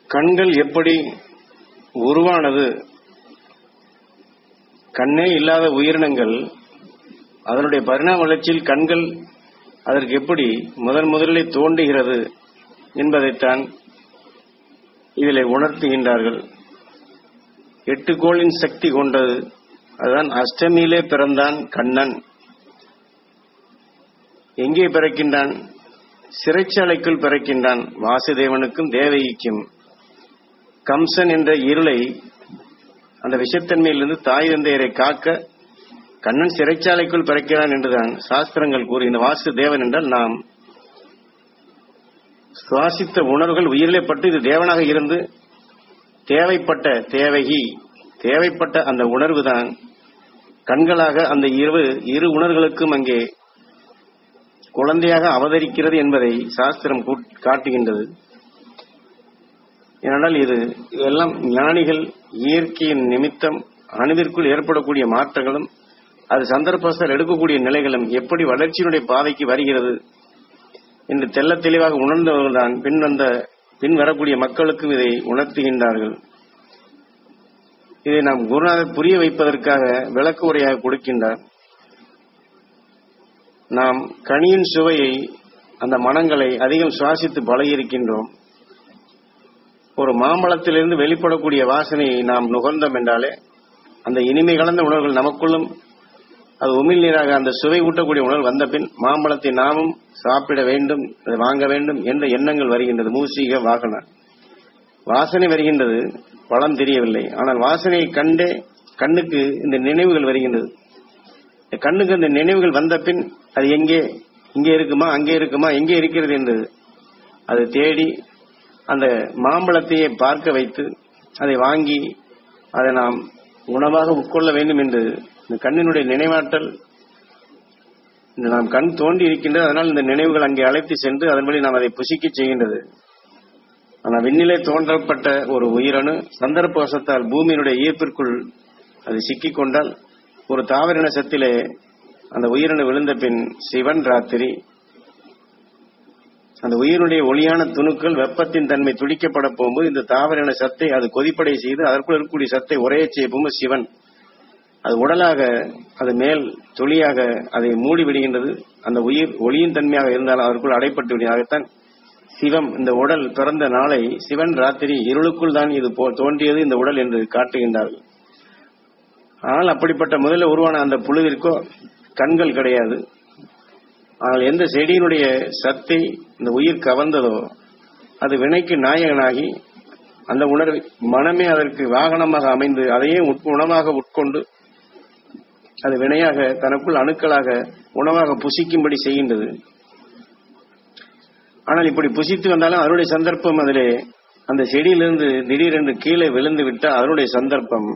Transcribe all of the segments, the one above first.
கண்கள் எப்படி உருவானது கண்ணே இல்லாத உயிரினங்கள் அதனுடைய பரிணாம வளர்ச்சியில் கண்கள் அதற்கு எப்படி முதன் முதலில் தோன்றுகிறது என்பதைத்தான் இதில் உணர்த்துகின்றார்கள் எட்டு கோளின் சக்தி கொண்டது அதுதான் அஷ்டமியிலே பிறந்தான் கண்ணன் எங்கே பிறக்கின்றான் சிறைச்சாலைக்குள் பிறக்கின்றான் வாசுதேவனுக்கும் தேவகிக்கும் கம்சன் என்ற இருளை அந்த விஷத்தன்மையிலிருந்து தாய் தந்தையரை காக்க கண்ணன் சிறைச்சாலைக்குள் பிறக்கிறான் என்றுதான் சாஸ்திரங்கள் கூறுகின்ற வாசுதேவன் என்றால் நாம் சுவாசித்த உணர்வுகள் உயிரிலே பட்டு இது தேவனாக இருந்து தேவைப்பட்ட தேவகி தேவைப்பட்ட அந்த உணர்வு தான் கண்களாக அந்த இரு இரு உணர்வுகளுக்கும் அங்கே குழந்தையாக அவதரிக்கிறது என்பதை சாஸ்திரம் கூட்- காட்டுகின்றது ஏனென்றால் இது இதெல்லாம் ஞானிகள் இயற்கையின் நிமித்தம் அணுவிற்குள் ஏற்படக்கூடிய மாற்றங்களும் அது சந்தர்ப்பஸ்தர் எடுக்கக்கூடிய நிலைகளும் எப்படி வளர்ச்சியினுடைய பாதைக்கு வருகிறது என்று தெள்ளத் தெளிவாக உணர்ந்தவர்கள்தான் பின் வந்த பின் வரக்கூடிய மக்களுக்கும் இதை உணர்த்துகின்றார்கள் இதை நாம் குருநாதர் புரிய வைப்பதற்காக விளக்க உரையாக கொடுக்கின்றார் நாம் கனியின் சுவையை அந்த மனங்களை அதிகம் சுவாசித்து பழகியிருக்கின்றோம் ஒரு மாம்பழத்திலிருந்து வெளிப்படக்கூடிய வாசனையை நாம் நுகர்ந்தோம் என்றாலே அந்த இனிமை கலந்த உணர்வுகள் நமக்குள்ளும் அது உமிழ் நீராக அந்த சுவை ஊட்டக்கூடிய உணர்வு வந்த பின் மாம்பழத்தை நாமும் சாப்பிட வேண்டும் அதை வாங்க வேண்டும் என்ற எண்ணங்கள் வருகின்றது மூசிக வாகன வாசனை வருகின்றது பழம் தெரியவில்லை ஆனால் வாசனையை கண்டே கண்ணுக்கு இந்த நினைவுகள் வருகின்றது இந்த கண்ணுக்கு அந்த நினைவுகள் வந்த பின் அது எங்கே இங்கே இருக்குமா அங்கே இருக்குமா எங்கே இருக்கிறது என்று அது தேடி அந்த மாம்பழத்தையே பார்க்க வைத்து அதை வாங்கி அதை நாம் உணவாக உட்கொள்ள வேண்டும் என்று இந்த கண்ணினுடைய நினைவாற்றல் இந்த நாம் கண் தோண்டி இருக்கின்றது அதனால் இந்த நினைவுகள் அங்கே அழைத்து சென்று அதன் வழி நாம் அதை புசிக்க செய்கின்றது ஆனால் விண்ணிலே தோன்றப்பட்ட ஒரு உயிரணு சந்தர்ப்ப வசத்தால் பூமியினுடைய ஈர்ப்பிற்குள் அது சிக்கிக் கொண்டால் ஒரு தாவரின சத்திலே அந்த உயிரணு விழுந்த பின் சிவன் ராத்திரி அந்த உயிருடைய ஒளியான துணுக்கள் வெப்பத்தின் தன்மை துடிக்கப்பட போகும்போது இந்த தாவரின சத்தை அது கொதிப்படை செய்து அதற்குள் இருக்கக்கூடிய சத்தை உரைய செய்ய போகும்போது சிவன் அது உடலாக அது மேல் துளியாக அதை மூடி விடுகின்றது அந்த உயிர் ஒளியின் தன்மையாக இருந்தாலும் அதற்குள் அடைப்பட்டு விடுகிறதாகத்தான் சிவம் இந்த உடல் பிறந்த நாளை சிவன் ராத்திரி இருளுக்குள் தான் இது போ- தோன்றியது இந்த உடல் என்று காட்டுகின்றார்கள் ஆனால் அப்படிப்பட்ட முதல்ல உருவான அந்த புழுவிற்கோ கண்கள் கிடையாது ஆனால் எந்த செடியினுடைய சத்தை இந்த உயிர் கவர்ந்ததோ அது வினைக்கு நாயகனாகி அந்த உணர்வு மனமே அதற்கு வாகனமாக அமைந்து அதையே உட்- உணவாக உட்கொண்டு அது வினையாக தனக்குள் அணுக்களாக உணவாக புசிக்கும்படி செய்கின்றது ஆனால் இப்படி புசித்து வந்தாலும் அதனுடைய சந்தர்ப்பம் அதிலே அந்த செடியிலிருந்து திடீரென்று கீழே விழுந்து விட்டால் அதனுடைய சந்தர்ப்பம்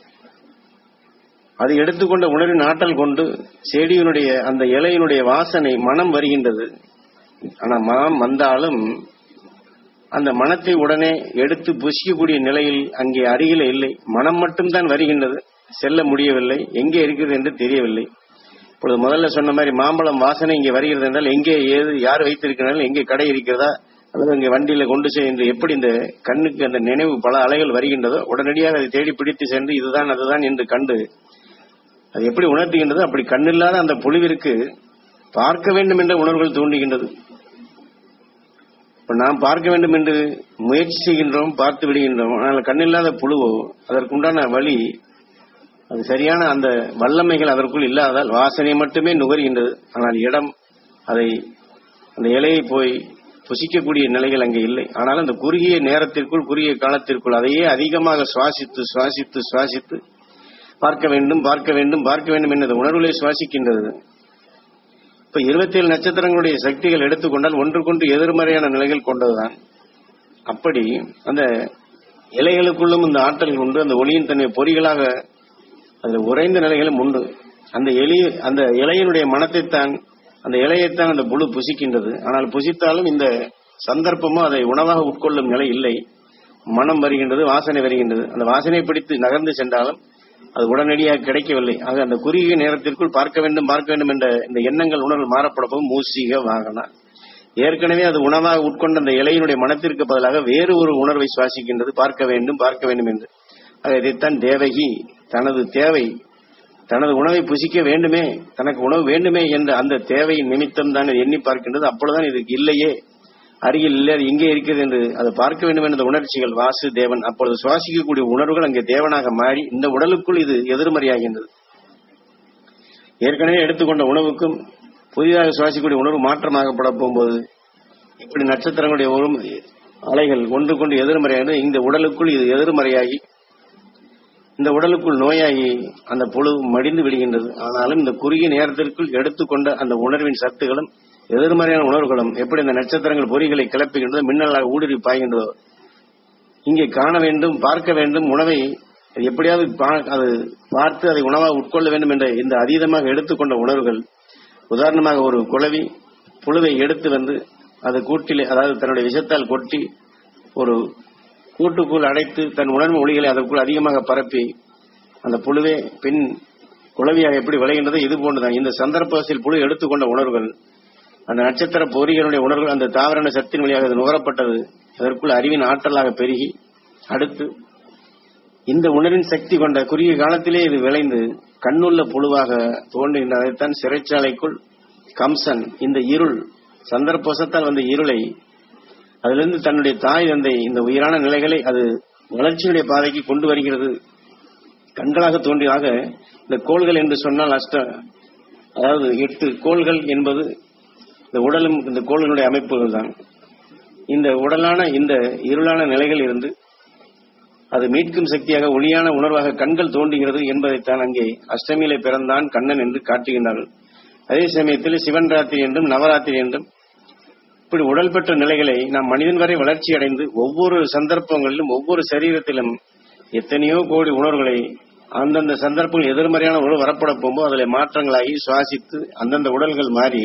அது எடுத்துக்கொண்ட உணர்வின் ஆற்றல் கொண்டு செடியினுடைய அந்த இலையினுடைய வாசனை மனம் வருகின்றது ஆனால் மனம் வந்தாலும் அந்த மனத்தை உடனே எடுத்து புசிக்கக்கூடிய நிலையில் அங்கே அருகில இல்லை மனம் மட்டும்தான் வருகின்றது செல்ல முடியவில்லை எங்கே இருக்கிறது என்று தெரியவில்லை இப்பொழுது முதல்ல சொன்ன மாதிரி மாம்பழம் வாசனை இங்கே வருகிறது என்றால் எங்கே ஏது யார் வைத்திருக்கிறார்கள் எங்கே கடை இருக்கிறதா அல்லது இங்கே வண்டியில கொண்டு சென்று எப்படி இந்த கண்ணுக்கு அந்த நினைவு பல அலைகள் வருகின்றதோ உடனடியாக அதை தேடி பிடித்து சென்று இதுதான் அதுதான் என்று கண்டு அது எப்படி உணர்த்துகின்றதோ அப்படி கண்ணில்லாத அந்த புழுவிற்கு பார்க்க வேண்டும் என்ற உணர்வுகள் தூண்டுகின்றது இப்ப நாம் பார்க்க வேண்டும் என்று முயற்சி செய்கின்றோம் பார்த்து விடுகின்றோம் ஆனால் கண்ணில்லாத புழுவோ அதற்குண்டான வழி அது சரியான அந்த வல்லமைகள் அதற்குள் இல்லாதால் வாசனை மட்டுமே நுகர்கின்றது ஆனால் இடம் அதை அந்த இலையை போய் புசிக்கக்கூடிய நிலைகள் அங்கே இல்லை ஆனால் அந்த குறுகிய நேரத்திற்குள் குறுகிய காலத்திற்குள் அதையே அதிகமாக சுவாசித்து சுவாசித்து சுவாசித்து பார்க்க வேண்டும் பார்க்க வேண்டும் பார்க்க வேண்டும் என்ற உணர்வுகளை சுவாசிக்கின்றது இப்ப இருபத்தேழு நட்சத்திரங்களுடைய சக்திகள் எடுத்துக்கொண்டால் ஒன்றுக்கொன்று எதிர்மறையான நிலைகள் கொண்டதுதான் அப்படி அந்த இலைகளுக்குள்ளும் இந்த ஆற்றல் உண்டு அந்த ஒளியின் தன்மை பொறிகளாக அதில் உறைந்த நிலைகளும் உண்டு அந்த எளிய அந்த இலையினுடைய மனத்தைத்தான் அந்த இலையைத்தான் அந்த புழு புசிக்கின்றது ஆனால் புசித்தாலும் இந்த சந்தர்ப்பமோ அதை உணவாக உட்கொள்ளும் நிலை இல்லை மனம் வருகின்றது வாசனை வருகின்றது அந்த வாசனை பிடித்து நகர்ந்து சென்றாலும் அது உடனடியாக கிடைக்கவில்லை ஆக அந்த குறுகிய நேரத்திற்குள் பார்க்க வேண்டும் பார்க்க வேண்டும் என்ற இந்த எண்ணங்கள் உணர்வு மாறப்பட போகும் மூசிக வாகன ஏற்கனவே அது உணவாக உட்கொண்ட அந்த இலையினுடைய மனத்திற்கு பதிலாக வேறு ஒரு உணர்வை சுவாசிக்கின்றது பார்க்க வேண்டும் பார்க்க வேண்டும் என்று ஆக இதைத்தான் தேவகி தனது தேவை தனது உணவை புசிக்க வேண்டுமே தனக்கு உணவு வேண்டுமே என்ற அந்த தேவையின் நிமித்தம் தான் இது எண்ணி பார்க்கின்றது அப்பொழுதுதான் இதுக்கு இல்லையே அருகில் இல்லை அது இங்கே இருக்கிறது என்று அதை பார்க்க வேண்டும் என்ற உணர்ச்சிகள் வாசு தேவன் அப்பொழுது சுவாசிக்கக்கூடிய உணர்வுகள் அங்கே தேவனாக மாறி இந்த உடலுக்குள் இது எதிர்மறையாகின்றது ஏற்கனவே எடுத்துக்கொண்ட உணவுக்கும் புதிதாக சுவாசிக்கக்கூடிய உணர்வு மாற்றமாகப்பட போகும்போது இப்படி நட்சத்திரங்களுடைய ஒரு அலைகள் ஒன்று கொண்டு எதிர்மறையானது இந்த உடலுக்குள் இது எதிர்மறையாகி இந்த உடலுக்குள் நோயாகி அந்த புழு மடிந்து விடுகின்றது ஆனாலும் இந்த குறுகிய நேரத்திற்குள் எடுத்துக்கொண்ட அந்த உணர்வின் சத்துகளும் எதிர்மறையான உணர்வுகளும் எப்படி இந்த நட்சத்திரங்கள் பொறிகளை கிளப்புகின்றதோ மின்னலாக ஊடுருவி பாய்கின்றதோ இங்கே காண வேண்டும் பார்க்க வேண்டும் உணவை எப்படியாவது பா- அது பார்த்து அதை உணவாக உட்கொள்ள வேண்டும் என்ற இந்த அதீதமாக எடுத்துக்கொண்ட உணர்வுகள் உதாரணமாக ஒரு குளவி புழுவை எடுத்து வந்து அது கூட்டிலே அதாவது தன்னுடைய விஷத்தால் கொட்டி ஒரு கூட்டுக்குள் அடைத்து தன் உணர்வு ஒளிகளை அதற்குள் அதிகமாக பரப்பி அந்த புழுவே பின் குளவியாக எப்படி விளைகின்றதோ இது போன்றுதான் இந்த சந்தர்ப்பத்தில் புழு எடுத்துக்கொண்ட உணர்வுகள் அந்த நட்சத்திர பொறிகளுடைய உணர்வுகள் அந்த தாவரண சத்தின் வழியாக அது நுகரப்பட்டது அதற்குள் அறிவின் ஆற்றலாக பெருகி அடுத்து இந்த உணர்வின் சக்தி கொண்ட குறுகிய காலத்திலே இது விளைந்து கண்ணுள்ள புழுவாக தோன்றுகின்ற அதைத்தான் சிறைச்சாலைக்குள் கம்சன் இந்த இருள் சந்தர்ப்பவசத்தால் வந்த இருளை அதிலிருந்து தன்னுடைய தாய் தந்தை இந்த உயிரான நிலைகளை அது வளர்ச்சியுடைய பாதைக்கு கொண்டு வருகிறது கண்களாக தோன்றியாக இந்த கோள்கள் என்று சொன்னால் அஷ்ட அதாவது எட்டு கோள்கள் என்பது இந்த உடலும் இந்த கோள்களுடைய அமைப்புகள் தான் இந்த உடலான இந்த இருளான நிலைகள் இருந்து அது மீட்கும் சக்தியாக ஒளியான உணர்வாக கண்கள் தோன்றுகிறது என்பதைத்தான் அங்கே அஷ்டமியிலே பிறந்தான் கண்ணன் என்று காட்டுகின்றார்கள் அதே சமயத்தில் சிவன் ராத்திரி என்றும் நவராத்திரி என்றும் இப்படி உடல் பெற்ற நிலைகளை நாம் மனிதன் வரை வளர்ச்சி அடைந்து ஒவ்வொரு சந்தர்ப்பங்களிலும் ஒவ்வொரு சரீரத்திலும் எத்தனையோ கோடி உணர்வுகளை அந்தந்த சந்தர்ப்பங்கள் எதிர்மறையான உணர்வு வரப்பட போகும்போது அதில் மாற்றங்களாகி சுவாசித்து அந்தந்த உடல்கள் மாறி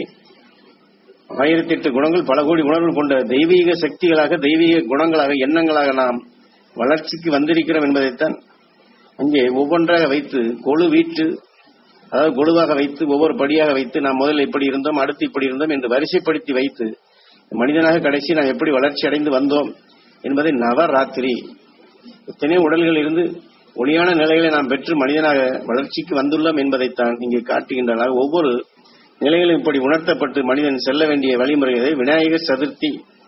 ஆயிரத்தி எட்டு குணங்கள் பல கோடி உணர்வுகள் கொண்ட தெய்வீக சக்திகளாக தெய்வீக குணங்களாக எண்ணங்களாக நாம் வளர்ச்சிக்கு வந்திருக்கிறோம் என்பதைத்தான் அங்கே ஒவ்வொன்றாக வைத்து கொழு வீட்டு அதாவது கொழுவாக வைத்து ஒவ்வொரு படியாக வைத்து நாம் முதல்ல இப்படி இருந்தோம் அடுத்து இப்படி இருந்தோம் என்று வரிசைப்படுத்தி வைத்து மனிதனாக கடைசி நாம் எப்படி வளர்ச்சி அடைந்து வந்தோம் என்பதை நவராத்திரி எத்தனையோ உடல்கள் இருந்து ஒளியான நிலைகளை நாம் பெற்று மனிதனாக வளர்ச்சிக்கு வந்துள்ளோம் என்பதைத்தான் இங்கே காட்டுகின்றனர் ஒவ்வொரு நிலைகளும் இப்படி உணர்த்தப்பட்டு மனிதன் செல்ல வேண்டிய வழிமுறைகளை விநாயகர் சதுர்த்தி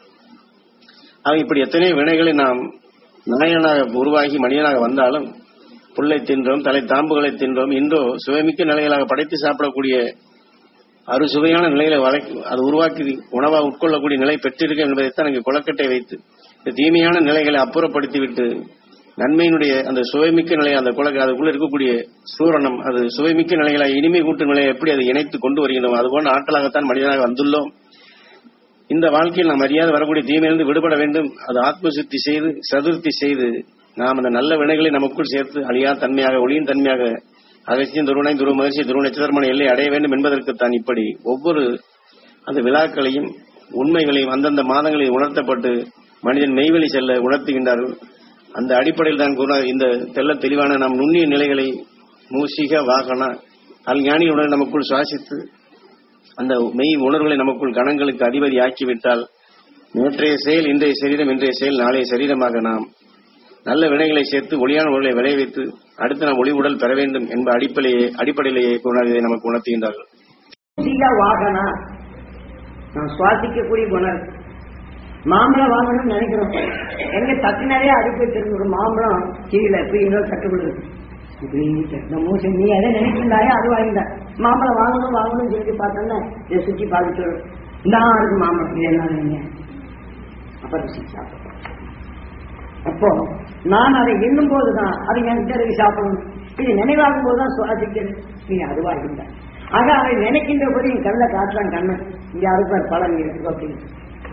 ஆக இப்படி எத்தனையோ வினைகளை நாம் நாயனாக உருவாகி மனிதனாக வந்தாலும் புல்லை தின்றோம் தலை தாம்புகளை தின்றோம் இன்றோ சுவைமிக்க நிலைகளாக படைத்து சாப்பிடக்கூடிய அறுசுவையான நிலையில வளை அது உருவாக்கி உணவாக உட்கொள்ளக்கூடிய நிலை பெற்றிருக்க என்பதைத்தான் அங்கே குளக்கட்டை வைத்து இந்த தீமையான நிலைகளை அப்புறப்படுத்திவிட்டு நன்மையினுடைய அந்த சுவைமிக்க நிலை அந்த குளக்க அதுக்குள்ள இருக்கக்கூடிய சூரணம் அது சுவைமிக்க நிலைகளை இனிமை கூட்டும் நிலையை எப்படி அதை இணைத்து கொண்டு வருகின்றோம் அதுபோன்ற ஆற்றலாகத்தான் மனிதனாக வந்துள்ளோம் இந்த வாழ்க்கையில் நாம் அறியாத வரக்கூடிய தீமையிலிருந்து விடுபட வேண்டும் அது ஆத்ம சுத்தி செய்து சதுர்த்தி செய்து நாம் அந்த நல்ல வினைகளை நமக்குள் சேர்த்து அழியா தன்மையாக ஒளியின் தன்மையாக அகசியம் துருவனை துருவ மகிழ்ச்சி துருவ நட்சத்திரமான எல்லை அடைய வேண்டும் என்பதற்குத்தான் இப்படி ஒவ்வொரு அந்த விழாக்களையும் உண்மைகளையும் அந்தந்த மாதங்களில் உணர்த்தப்பட்டு மனிதன் மெய்வெளி செல்ல உணர்த்துகின்றார்கள் அந்த அடிப்படையில் தான் கூட இந்த தெள்ள தெளிவான நாம் நுண்ணிய நிலைகளை மூசிக வாகன அல் ஞானியுடன் நமக்குள் சுவாசித்து அந்த மெய் உணர்வுகளை நமக்குள் கணங்களுக்கு அதிபதி ஆக்கிவிட்டால் நேற்றைய செயல் இன்றைய சரீரம் இன்றைய செயல் நாளைய சரீரமாக நாம் நல்ல வினைகளை சேர்த்து ஒளியான உடலை விளைவித்து அடுத்து நாம் ஒளி உடல் பெற வேண்டும் என்ப அடிப்படையே அடிப்படையிலேயே குருநாதர் இதை நமக்கு உணர்த்துகின்றார்கள் சீகா வாகனா நான் சுவாசிக்கக்கூடிய குணம் மாம்பழம் வாங்கணும்னு நினைக்கிறோம் எங்க தட்டு நிறைய அடுப்பு வச்சிருந்த ஒரு மாம்பழம் கீழே போய் இன்னொரு தட்டு விடுது இப்படி இந்த மூசை நீ எதை நினைச்சிருந்தாயே அது வாங்கிட்ட மாம்பழம் வாங்கணும் வாங்கணும்னு சொல்லி பார்த்தோன்னா இதை சுற்றி பார்த்துட்டு நான் இருக்கு மாம்பழம் இது என்ன நீங்க அப்ப ருசிச்சு சாப்பிடுறோம் அப்போ நான் அதை எண்ணும் போதுதான் அது என்கிட்ட இருக்கு சாப்பிடணும் இது நினைவாகும் போதுதான் சுவாசிக்கிறது நீ அதுவாகின்ற ஆக அதை நினைக்கின்ற போது என் கண்ணில் காட்டுறான் கண்ணன் இங்க அறுப்பார் பலன் இருக்கு அப்படின்னு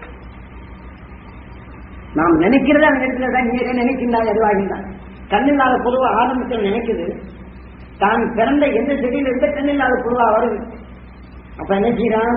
நாம் நினைக்கிறத அந்த இடத்துல தான் நீ எதை நினைக்கின்றாய் அதுவாகின்றான் கண்ணில்லாத பொதுவா ஆரம்பத்தில் நினைக்குது தான் பிறந்த எந்த செடியில் எந்த கண்ணில்லாத பொதுவா வருது அப்ப என்ன செய்யறான்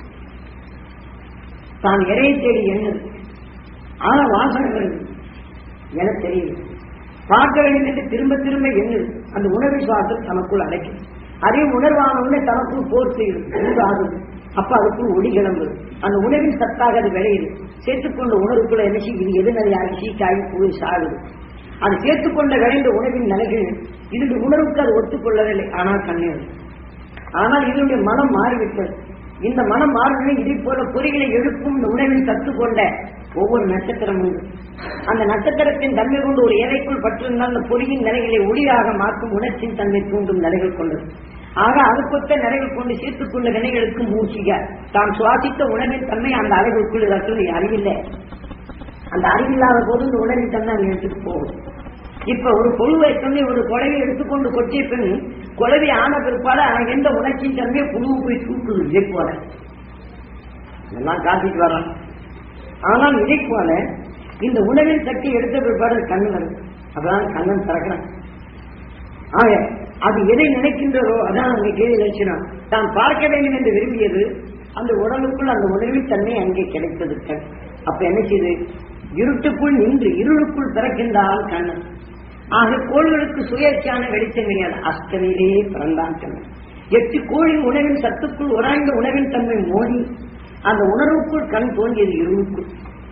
தான் இறையை தேடி எண்ணுது ஆனா வாசனை வருது எனக்கு தெரியுது பார்க்க வேண்டும் என்று திரும்ப திரும்ப எண்ணுது அந்த உணர்வு சுவாசம் தனக்குள் அடைக்கும் அதே உணர்வான உடனே தனக்குள் போர் செய்யுது உண்டு ஆகுது அப்ப அதுக்குள் ஒளி கிளம்புது அந்த உணவின் சத்தாக அது விளையுது சேர்த்துக்கொண்ட உணவுக்குள்ள என்ன செய்யுது இது எதிர்நிலையாகி சீக்காகி போய் சாகுது அது சேர்த்துக்கொண்ட விளைந்த உணவின் நிலைகள் இதனுடைய உணர்வுக்கு அது ஒத்துக்கொள்ளவில்லை ஆனால் கண்ணே ஆனால் இதனுடைய மனம் மாறிவிட்டது இந்த மனம் மாறினே இதை போல பொறிகளை எழுப்பும் இந்த உணவில் கற்றுக்கொண்ட ஒவ்வொரு நட்சத்திரம் உண்டு அந்த நட்சத்திரத்தின் தன்மை கொண்டு ஒரு எதைக்குள் பற்றிருந்தால் அந்த பொறியின் நிலைகளை ஒளியாக மாற்றும் உணர்ச்சியின் தன்மை தூண்டும் நிலைகள் கொண்டது ஆக அதுக்கொத்த நிலைகள் கொண்டு சேர்த்துக்கொண்ட வினைகளுக்கு மூச்சிக தாம் சுவாசித்த உணவின் தன்மை அந்த அறைகளுக்குள் இதற்கு அறிவில்லை அந்த அறிவில்லாத போது இந்த உணவின் தன்மை அங்கே எடுத்துட்டு போகும் இப்ப ஒரு புழுவை தன்மை ஒரு கொலையை எடுத்துக்கொண்டு கொட்டிய பின் கொலவை ஆன பிற்பாடு அவன் எந்த உணர்ச்சியின் தன்மையை புழுவு போய் தூக்குது இதை போல இதெல்லாம் காட்டிட்டு வரான் ஆனால் இதை போல இந்த உணவின் சக்தி எடுத்த பிற்பாடு கண்ணு வருது அப்பதான் கண்ணன் திறக்கிறான் ஆக அது எதை நினைக்கின்றதோ அதான் அங்கே கேள்வி லட்சணம் தான் பார்க்க வேண்டும் என்று விரும்பியது அந்த உடலுக்குள் அந்த உணவின் தன்மை அங்கே கிடைத்தது கண் அப்ப என்ன செய்யுது இருட்டுக்குள் நின்று இருளுக்குள் பிறக்கின்றால் கண்ணன் ஆக கோள்களுக்கு சுயேட்சான வெளிச்சம் கிடையாது அஸ்தமிலே பிறந்தான் கண்ணன் எட்டு கோழி உணவின் சத்துக்குள் உராய்ந்த உணவின் தன்மை மோதி அந்த உணர்வுக்குள் கண் தோன்றியது இருளுக்குள்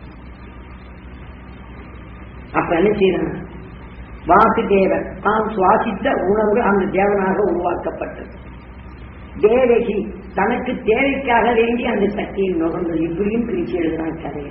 அப்ப என்ன செய்யறாங்க வாசுதேவன் தாம் சுவாசித்த உணர்வு அந்த தேவனாக உருவாக்கப்பட்டது தேவகி தனக்கு தேவைக்காக வேண்டி அந்த சக்தியை நுகர்ந்தது இப்படியும் பிரிச்சு எழுதுறான் கதையை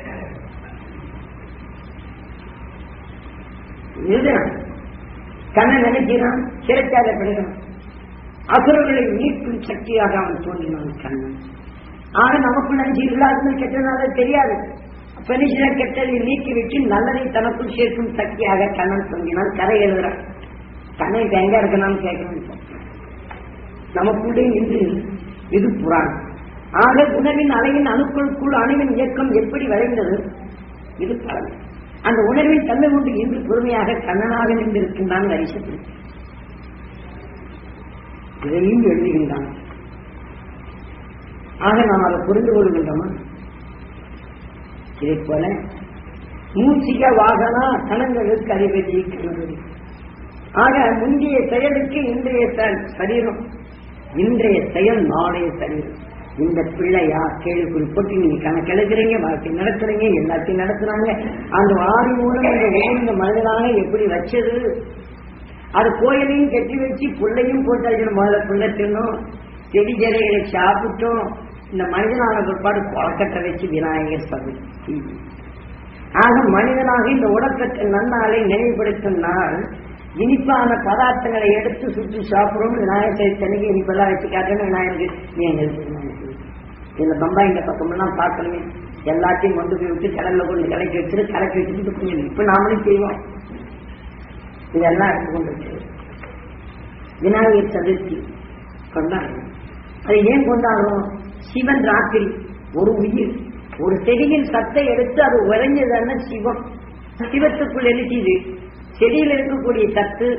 எழுதுறான் கண்ணன் நினைக்கிறான் சிறைச்சாலை படுகிறான் அசுரர்களை மீட்கும் சக்தியாக அவன் தோன்றினான் கண்ணன் ஆக நமக்குள் அஞ்சு இல்லாதது கெட்டனால தெரியாது பெனிசில கெட்டதை நீக்கிவிட்டு நல்லதை தனக்குள் சேர்க்கும் சக்தியாக கண்ணன் தோன்றினான் கதை எழுதுறான் கண்ணன் இப்ப எங்க இருக்கணும்னு கேட்கணும் நமக்குள்ளே இன்று இது புராணம் ஆக உணவின் அலையின் அணுக்களுக்குள் அணுவின் இயக்கம் எப்படி விளைந்தது இது பலன் அந்த உணர்வின் தன்மை கொண்டு இன்று பொறுமையாக கண்ணனாக நின்றிருக்கின்றான் வரிசத்தில் இதையும் எழுதுகின்றான் ஆக நாம் அதை புரிந்து கொள்கின்றோமா இதை போல மூச்சிக வாகனா கணங்களுக்கு அதிபதி கணவரி ஆக முந்தைய செயலுக்கு இன்றைய செயல் சரீரம் இன்றைய செயல் நாளைய சரீரம் இந்த பிள்ளையா கேள்விக்குறி போட்டு நீங்க கணக்கு எழுதுறீங்க வாழ்க்கை நடத்துறீங்க எல்லாத்தையும் நடத்துறாங்க அந்த ஆதி மூலம் இந்த ஊர் இந்த மனிதனாக எப்படி வச்சது அது கோயிலையும் கட்டி வச்சு புள்ளையும் போட்டு அழிக்கணும் முதல்ல புள்ள தின்னும் செடி ஜெரைகளை சாப்பிட்டோம் இந்த மனிதனான பிற்பாடு கொலக்கட்டை வச்சு விநாயகர் சதுர்த்தி ஆக மனிதனாக இந்த உடற்கட்ட நன்னாளை நினைவுபடுத்தும் நாள் இனிப்பான பதார்த்தங்களை எடுத்து சுற்றி சாப்பிடுறோம் விநாயகர் சதுர்த்தி இனிப்பெல்லாம் வச்சு காட்டணும் விநாயகருக்கு நீ எங்களுக்கு இந்த பம்பாய் இந்த பக்கமெல்லாம் பார்க்கணுமே எல்லாத்தையும் கொண்டு போய் விட்டு கடல்ல கொண்டு கலக்கி வச்சுட்டு கலக்கி வச்சுட்டு கொஞ்சம் இப்ப நாமளும் செய்வோம் இதெல்லாம் எடுத்து கொண்டு வச்சு விநாயகர் சதுர்த்தி கொண்டாடுறோம் அதை ஏன் கொண்டாடுறோம் சிவன் ராத்திரி ஒரு உயிர் ஒரு செடியின் சத்தை எடுத்து அது உறைஞ்சதுன்னா சிவம் சிவத்துக்குள் எழுதியது செடியில் இருக்கக்கூடிய சத்து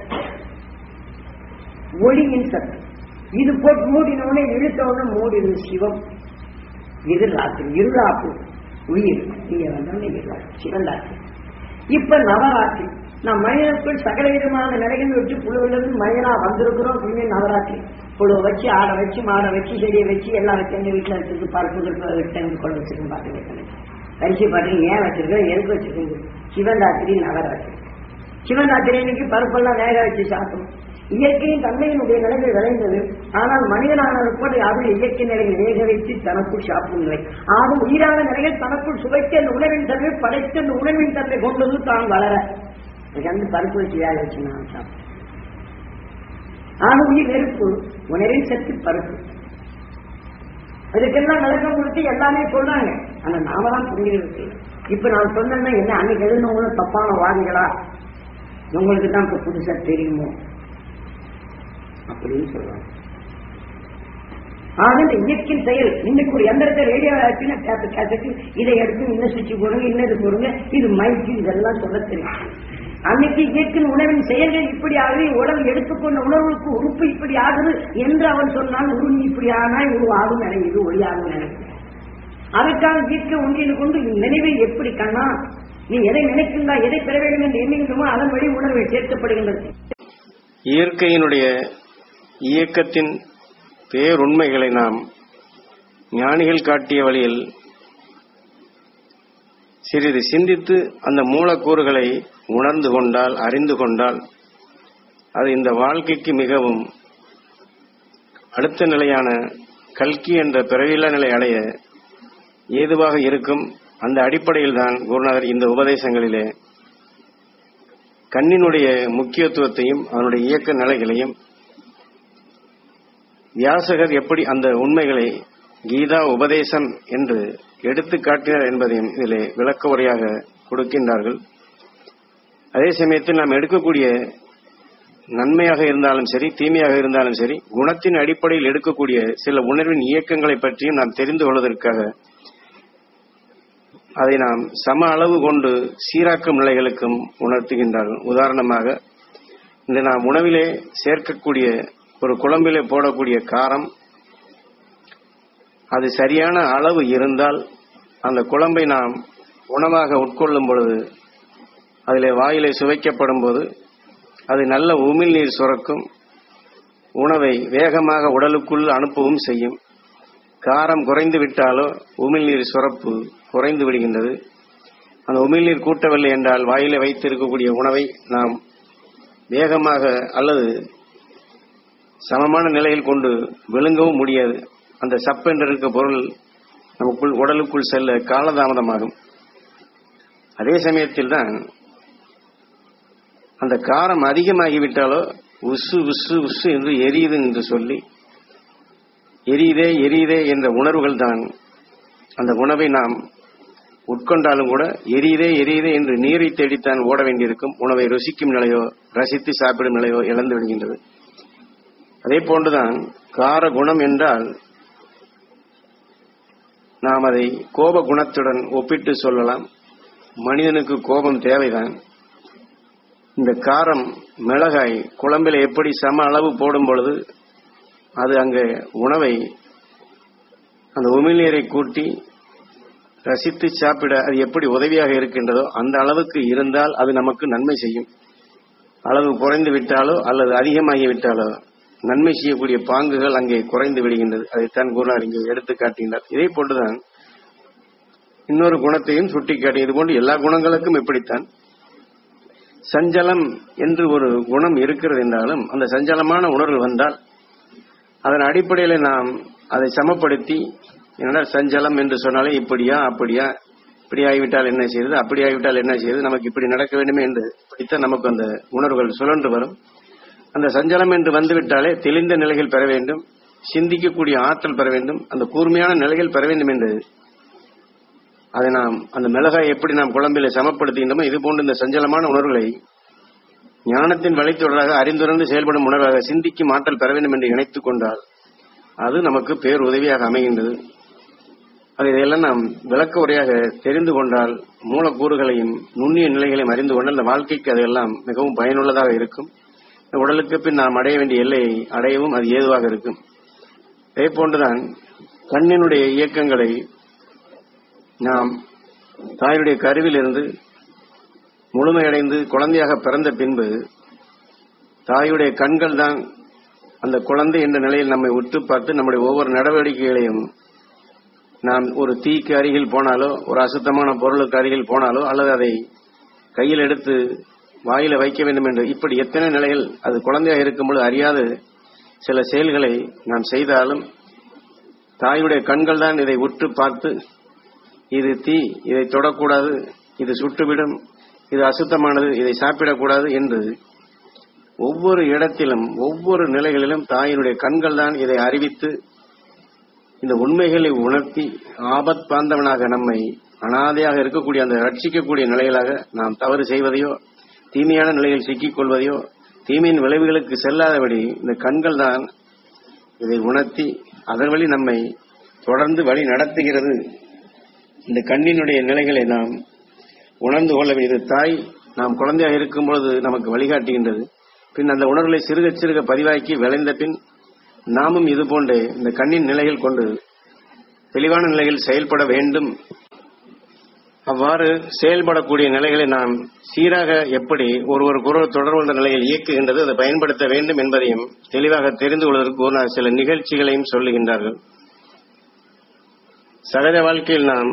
ஒளியின் சத்து இது போட்டு மூடினோடனே இழுத்தவுடனே மூடிடும் சிவம் இது ராத்திரி இருளாப்பு உயிர் இங்க வந்தோடனே இருளாப்பு சிவன் ராத்திரி இப்ப நவராத்திரி நான் மனிதனுக்குள் சகல விதமான நிலைகள் விட்டு புழுவிலிருந்து மனிதனா வந்திருக்கிறோம் புண்ணிய நவராத்திரி புழுவை வச்சு ஆடை வச்சு மாடை வச்சு செடியை வச்சு எல்லாம் வச்சு எங்க வீட்டுல வச்சிருக்கு பருப்பு விட்டு எங்க கொண்டு வச்சிருக்கோம் பாத்துக்கிட்டு அரிசி பாட்டு ஏன் வச்சிருக்கோம் எதுக்கு வச்சிருக்கீங்க சிவராத்திரி நவராத்திரி சிவராத்திரி அன்னைக்கு பருப்பெல்லாம் வேக வச்சு சாப்பிடும் இயற்கையின் தன்மையினுடைய நிலைகள் விளைந்தது ஆனால் மனிதனான உட்பட அது இயற்கை நிலைகள் வேக வைத்து தனக்குள் சாப்பிடும் நிலை ஆகும் உயிரான நிலைகள் தனக்குள் சுவைத்து அந்த உணவின் தன்மை படைத்து அந்த உணவின் தன்மை கொண்டது தான் வளர எனக்கு வந்து பருப்பு வச்சு வேக வச்சு நான் சாப்பிட்டேன் ஆக உயிர் நெருப்பு உணவின் சத்து பருப்பு அதுக்கெல்லாம் விளக்கம் கொடுத்து எல்லாமே சொல்றாங்க ஆனா நாம தான் புரிஞ்சுக்கிறது இப்ப நான் சொன்னேன்னா என்ன அன்னைக்கு எழுந்தவங்களும் தப்பான வாதிகளா உங்களுக்கு தான் இப்ப புதுசா தெரியுமோ அப்படின்னு சொல்றாங்க ஆக இந்த இயற்கை செயல் இன்னைக்கு ஒரு எந்திரத்தை ரேடியோ ஆச்சுன்னா கேட்டு கேட்டுக்கு இதை எடுத்து இன்னும் சுவிட்ச் போடுங்க இன்னது போடுங்க இது மைக்கு இதெல்லாம் சொல்ல தெரியும் அன்னைக்கு இயற்கை உணவின் செயல்கள் இப்படி ஆகுது உடல் எடுத்துக்கொண்ட உணர்வுக்கு உறுப்பு இப்படி ஆகுது என்று அவன் சொன்னால் உருணி இப்படி ஆனா இது ஆகும் நினை இது ஒளியாகும் நினைக்கிறேன் அதற்காக இயற்கை ஒன்றியில் கொண்டு நினைவை எப்படி கண்ணா நீ எதை நினைக்கின்றா எதை பெற வேண்டும் என்று எண்ணுகின்றமோ அதன் வழி உணர்வை சேர்க்கப்படுகின்றது இயற்கையினுடைய இயக்கத்தின் பேருண்மைகளை நாம் ஞானிகள் காட்டிய வழியில் சிறிது சிந்தித்து அந்த மூலக்கூறுகளை உணர்ந்து கொண்டால் அறிந்து கொண்டால் அது இந்த வாழ்க்கைக்கு மிகவும் அடுத்த நிலையான கல்கி என்ற பிறவியில்லா நிலை அடைய ஏதுவாக இருக்கும் அந்த அடிப்படையில் தான் குருநாதர் இந்த உபதேசங்களிலே கண்ணினுடைய முக்கியத்துவத்தையும் அதனுடைய இயக்க நிலைகளையும் வியாசகர் எப்படி அந்த உண்மைகளை கீதா உபதேசம் என்று எடுத்து காட்டினார் என்பதையும் இதிலே விளக்க உரையாக கொடுக்கின்றார்கள் அதே சமயத்தில் நாம் எடுக்கக்கூடிய நன்மையாக இருந்தாலும் சரி தீமையாக இருந்தாலும் சரி குணத்தின் அடிப்படையில் எடுக்கக்கூடிய சில உணர்வின் இயக்கங்களை பற்றியும் நாம் தெரிந்து கொள்வதற்காக அதை நாம் சம அளவு கொண்டு சீராக்கும் நிலைகளுக்கும் உணர்த்துகின்றார்கள் உதாரணமாக இந்த நாம் உணவிலே சேர்க்கக்கூடிய ஒரு குழம்பிலே போடக்கூடிய காரம் அது சரியான அளவு இருந்தால் அந்த குழம்பை நாம் உணவாக உட்கொள்ளும் பொழுது அதிலே வாயிலை சுவைக்கப்படும் போது அது நல்ல உமிழ்நீர் சுரக்கும் உணவை வேகமாக உடலுக்குள் அனுப்பவும் செய்யும் காரம் குறைந்து விட்டாலோ உமிழ்நீர் சுரப்பு குறைந்து விடுகின்றது அந்த உமிழ்நீர் கூட்டவில்லை என்றால் வாயிலை வைத்திருக்கக்கூடிய உணவை நாம் வேகமாக அல்லது சமமான நிலையில் கொண்டு விழுங்கவும் முடியாது அந்த சப்பென்று இருக்க பொருள் நமக்குள் உடலுக்குள் செல்ல காலதாமதமாகும் அதே சமயத்தில் தான் அந்த காரம் அதிகமாகிவிட்டாலோ உசு உசு உசு என்று எரியுது என்று சொல்லி எரியுதே எரியுதே என்ற உணர்வுகள் தான் அந்த உணவை நாம் உட்கொண்டாலும் கூட எரியுதே எரியுதே என்று நீரை தேடித்தான் ஓட வேண்டியிருக்கும் உணவை ருசிக்கும் நிலையோ ரசித்து சாப்பிடும் நிலையோ இழந்து விடுகின்றது அதே போன்றுதான் கார குணம் என்றால் நாம் அதை கோப குணத்துடன் ஒப்பிட்டு சொல்லலாம் மனிதனுக்கு கோபம் தேவைதான் இந்த காரம் மிளகாய் குழம்பில் எப்படி சம அளவு போடும் பொழுது அது அங்கே உணவை அந்த உமிழ்நீரை கூட்டி ரசித்து சாப்பிட அது எப்படி உதவியாக இருக்கின்றதோ அந்த அளவுக்கு இருந்தால் அது நமக்கு நன்மை செய்யும் அளவு குறைந்து விட்டாலோ அல்லது அதிகமாகி விட்டாலோ நன்மை செய்யக்கூடிய பாங்குகள் அங்கே குறைந்து விடுகின்றது அதைத்தான் குருநார் இங்கே எடுத்து காட்டுகின்றார் இதே போன்றுதான் இன்னொரு குணத்தையும் சுட்டிக்காட்டி இது போன்று எல்லா குணங்களுக்கும் இப்படித்தான் சஞ்சலம் என்று ஒரு குணம் இருக்கிறது என்றாலும் அந்த சஞ்சலமான உணர்வு வந்தால் அதன் அடிப்படையில் நாம் அதை சமப்படுத்தி என்னடா சஞ்சலம் என்று சொன்னாலே இப்படியா அப்படியா இப்படி ஆகிவிட்டால் என்ன செய்யுது அப்படி ஆகிவிட்டால் என்ன செய்யுது நமக்கு இப்படி நடக்க வேண்டுமே என்று இப்படித்தான் நமக்கு அந்த உணர்வுகள் சுழன்று வரும் அந்த சஞ்சலம் என்று வந்துவிட்டாலே தெளிந்த நிலைகள் பெற வேண்டும் சிந்திக்கக்கூடிய ஆற்றல் பெற வேண்டும் அந்த கூர்மையான நிலைகள் பெற வேண்டும் என்று அதை நாம் அந்த மிளகாய் எப்படி நாம் குழம்பில சமப்படுத்துகின்றோமோ இது போன்ற இந்த சஞ்சலமான உணர்வுகளை ஞானத்தின் வழித்தொடராக அறிந்துணர்ந்து செயல்படும் உணர்வாக சிந்திக்கும் ஆற்றல் பெற வேண்டும் என்று இணைத்துக் கொண்டால் அது நமக்கு பேர் உதவியாக அமைகின்றது அது இதையெல்லாம் நாம் விளக்க உரையாக தெரிந்து கொண்டால் மூலக்கூறுகளையும் நுண்ணிய நிலைகளையும் அறிந்து கொண்டால் அந்த வாழ்க்கைக்கு அதெல்லாம் மிகவும் பயனுள்ளதாக இருக்கும் உடலுக்கு பின் நாம் அடைய வேண்டிய எல்லையை அடையவும் அது ஏதுவாக இருக்கும் அதே போன்றுதான் கண்ணினுடைய இயக்கங்களை நாம் தாயுடைய கருவிலிருந்து முழுமையடைந்து குழந்தையாக பிறந்த பின்பு தாயுடைய கண்கள் தான் அந்த குழந்தை என்ற நிலையில் நம்மை உற்று பார்த்து நம்முடைய ஒவ்வொரு நடவடிக்கைகளையும் நாம் ஒரு தீக்கு அருகில் போனாலோ ஒரு அசுத்தமான பொருளுக்கு அருகில் போனாலோ அல்லது அதை கையில் எடுத்து வாயில வைக்க வேண்டும் என்று இப்படி எத்தனை நிலைகள் அது குழந்தையாக இருக்கும்போது அறியாத சில செயல்களை நாம் செய்தாலும் தாயுடைய கண்கள் தான் இதை உற்று பார்த்து இது தீ இதை தொடக்கூடாது இது சுட்டுவிடும் இது அசுத்தமானது இதை சாப்பிடக்கூடாது என்று ஒவ்வொரு இடத்திலும் ஒவ்வொரு நிலைகளிலும் தாயினுடைய கண்கள் தான் இதை அறிவித்து இந்த உண்மைகளை உணர்த்தி ஆபத் பாந்தவனாக நம்மை அனாதையாக இருக்கக்கூடிய அந்த ரட்சிக்கக்கூடிய நிலைகளாக நாம் தவறு செய்வதையோ தீமையான நிலையில் சிக்கிக் கொள்வதையோ தீமையின் விளைவுகளுக்கு செல்லாதபடி இந்த கண்கள் தான் இதை உணர்த்தி அதன் வழி நம்மை தொடர்ந்து வழி நடத்துகிறது இந்த கண்ணினுடைய நிலைகளை நாம் உணர்ந்து கொள்ள வேண்டியது தாய் நாம் குழந்தையாக இருக்கும் பொழுது நமக்கு வழிகாட்டுகின்றது பின் அந்த உணர்வுகளை சிறுக சிறுக பதிவாக்கி விளைந்த பின் நாமும் இது போன்றே இந்த கண்ணின் நிலைகள் கொண்டு தெளிவான நிலையில் செயல்பட வேண்டும் அவ்வாறு செயல்படக்கூடிய நிலைகளை நாம் சீராக எப்படி ஒருவருக்கொருவர் தொடர்புள்ள நிலையில் இயக்குகின்றது அதை பயன்படுத்த வேண்டும் என்பதையும் தெளிவாக தெரிந்து கொள்வதற்கு ஒரு சில நிகழ்ச்சிகளையும் சொல்லுகின்றார்கள் சகஜ வாழ்க்கையில் நாம்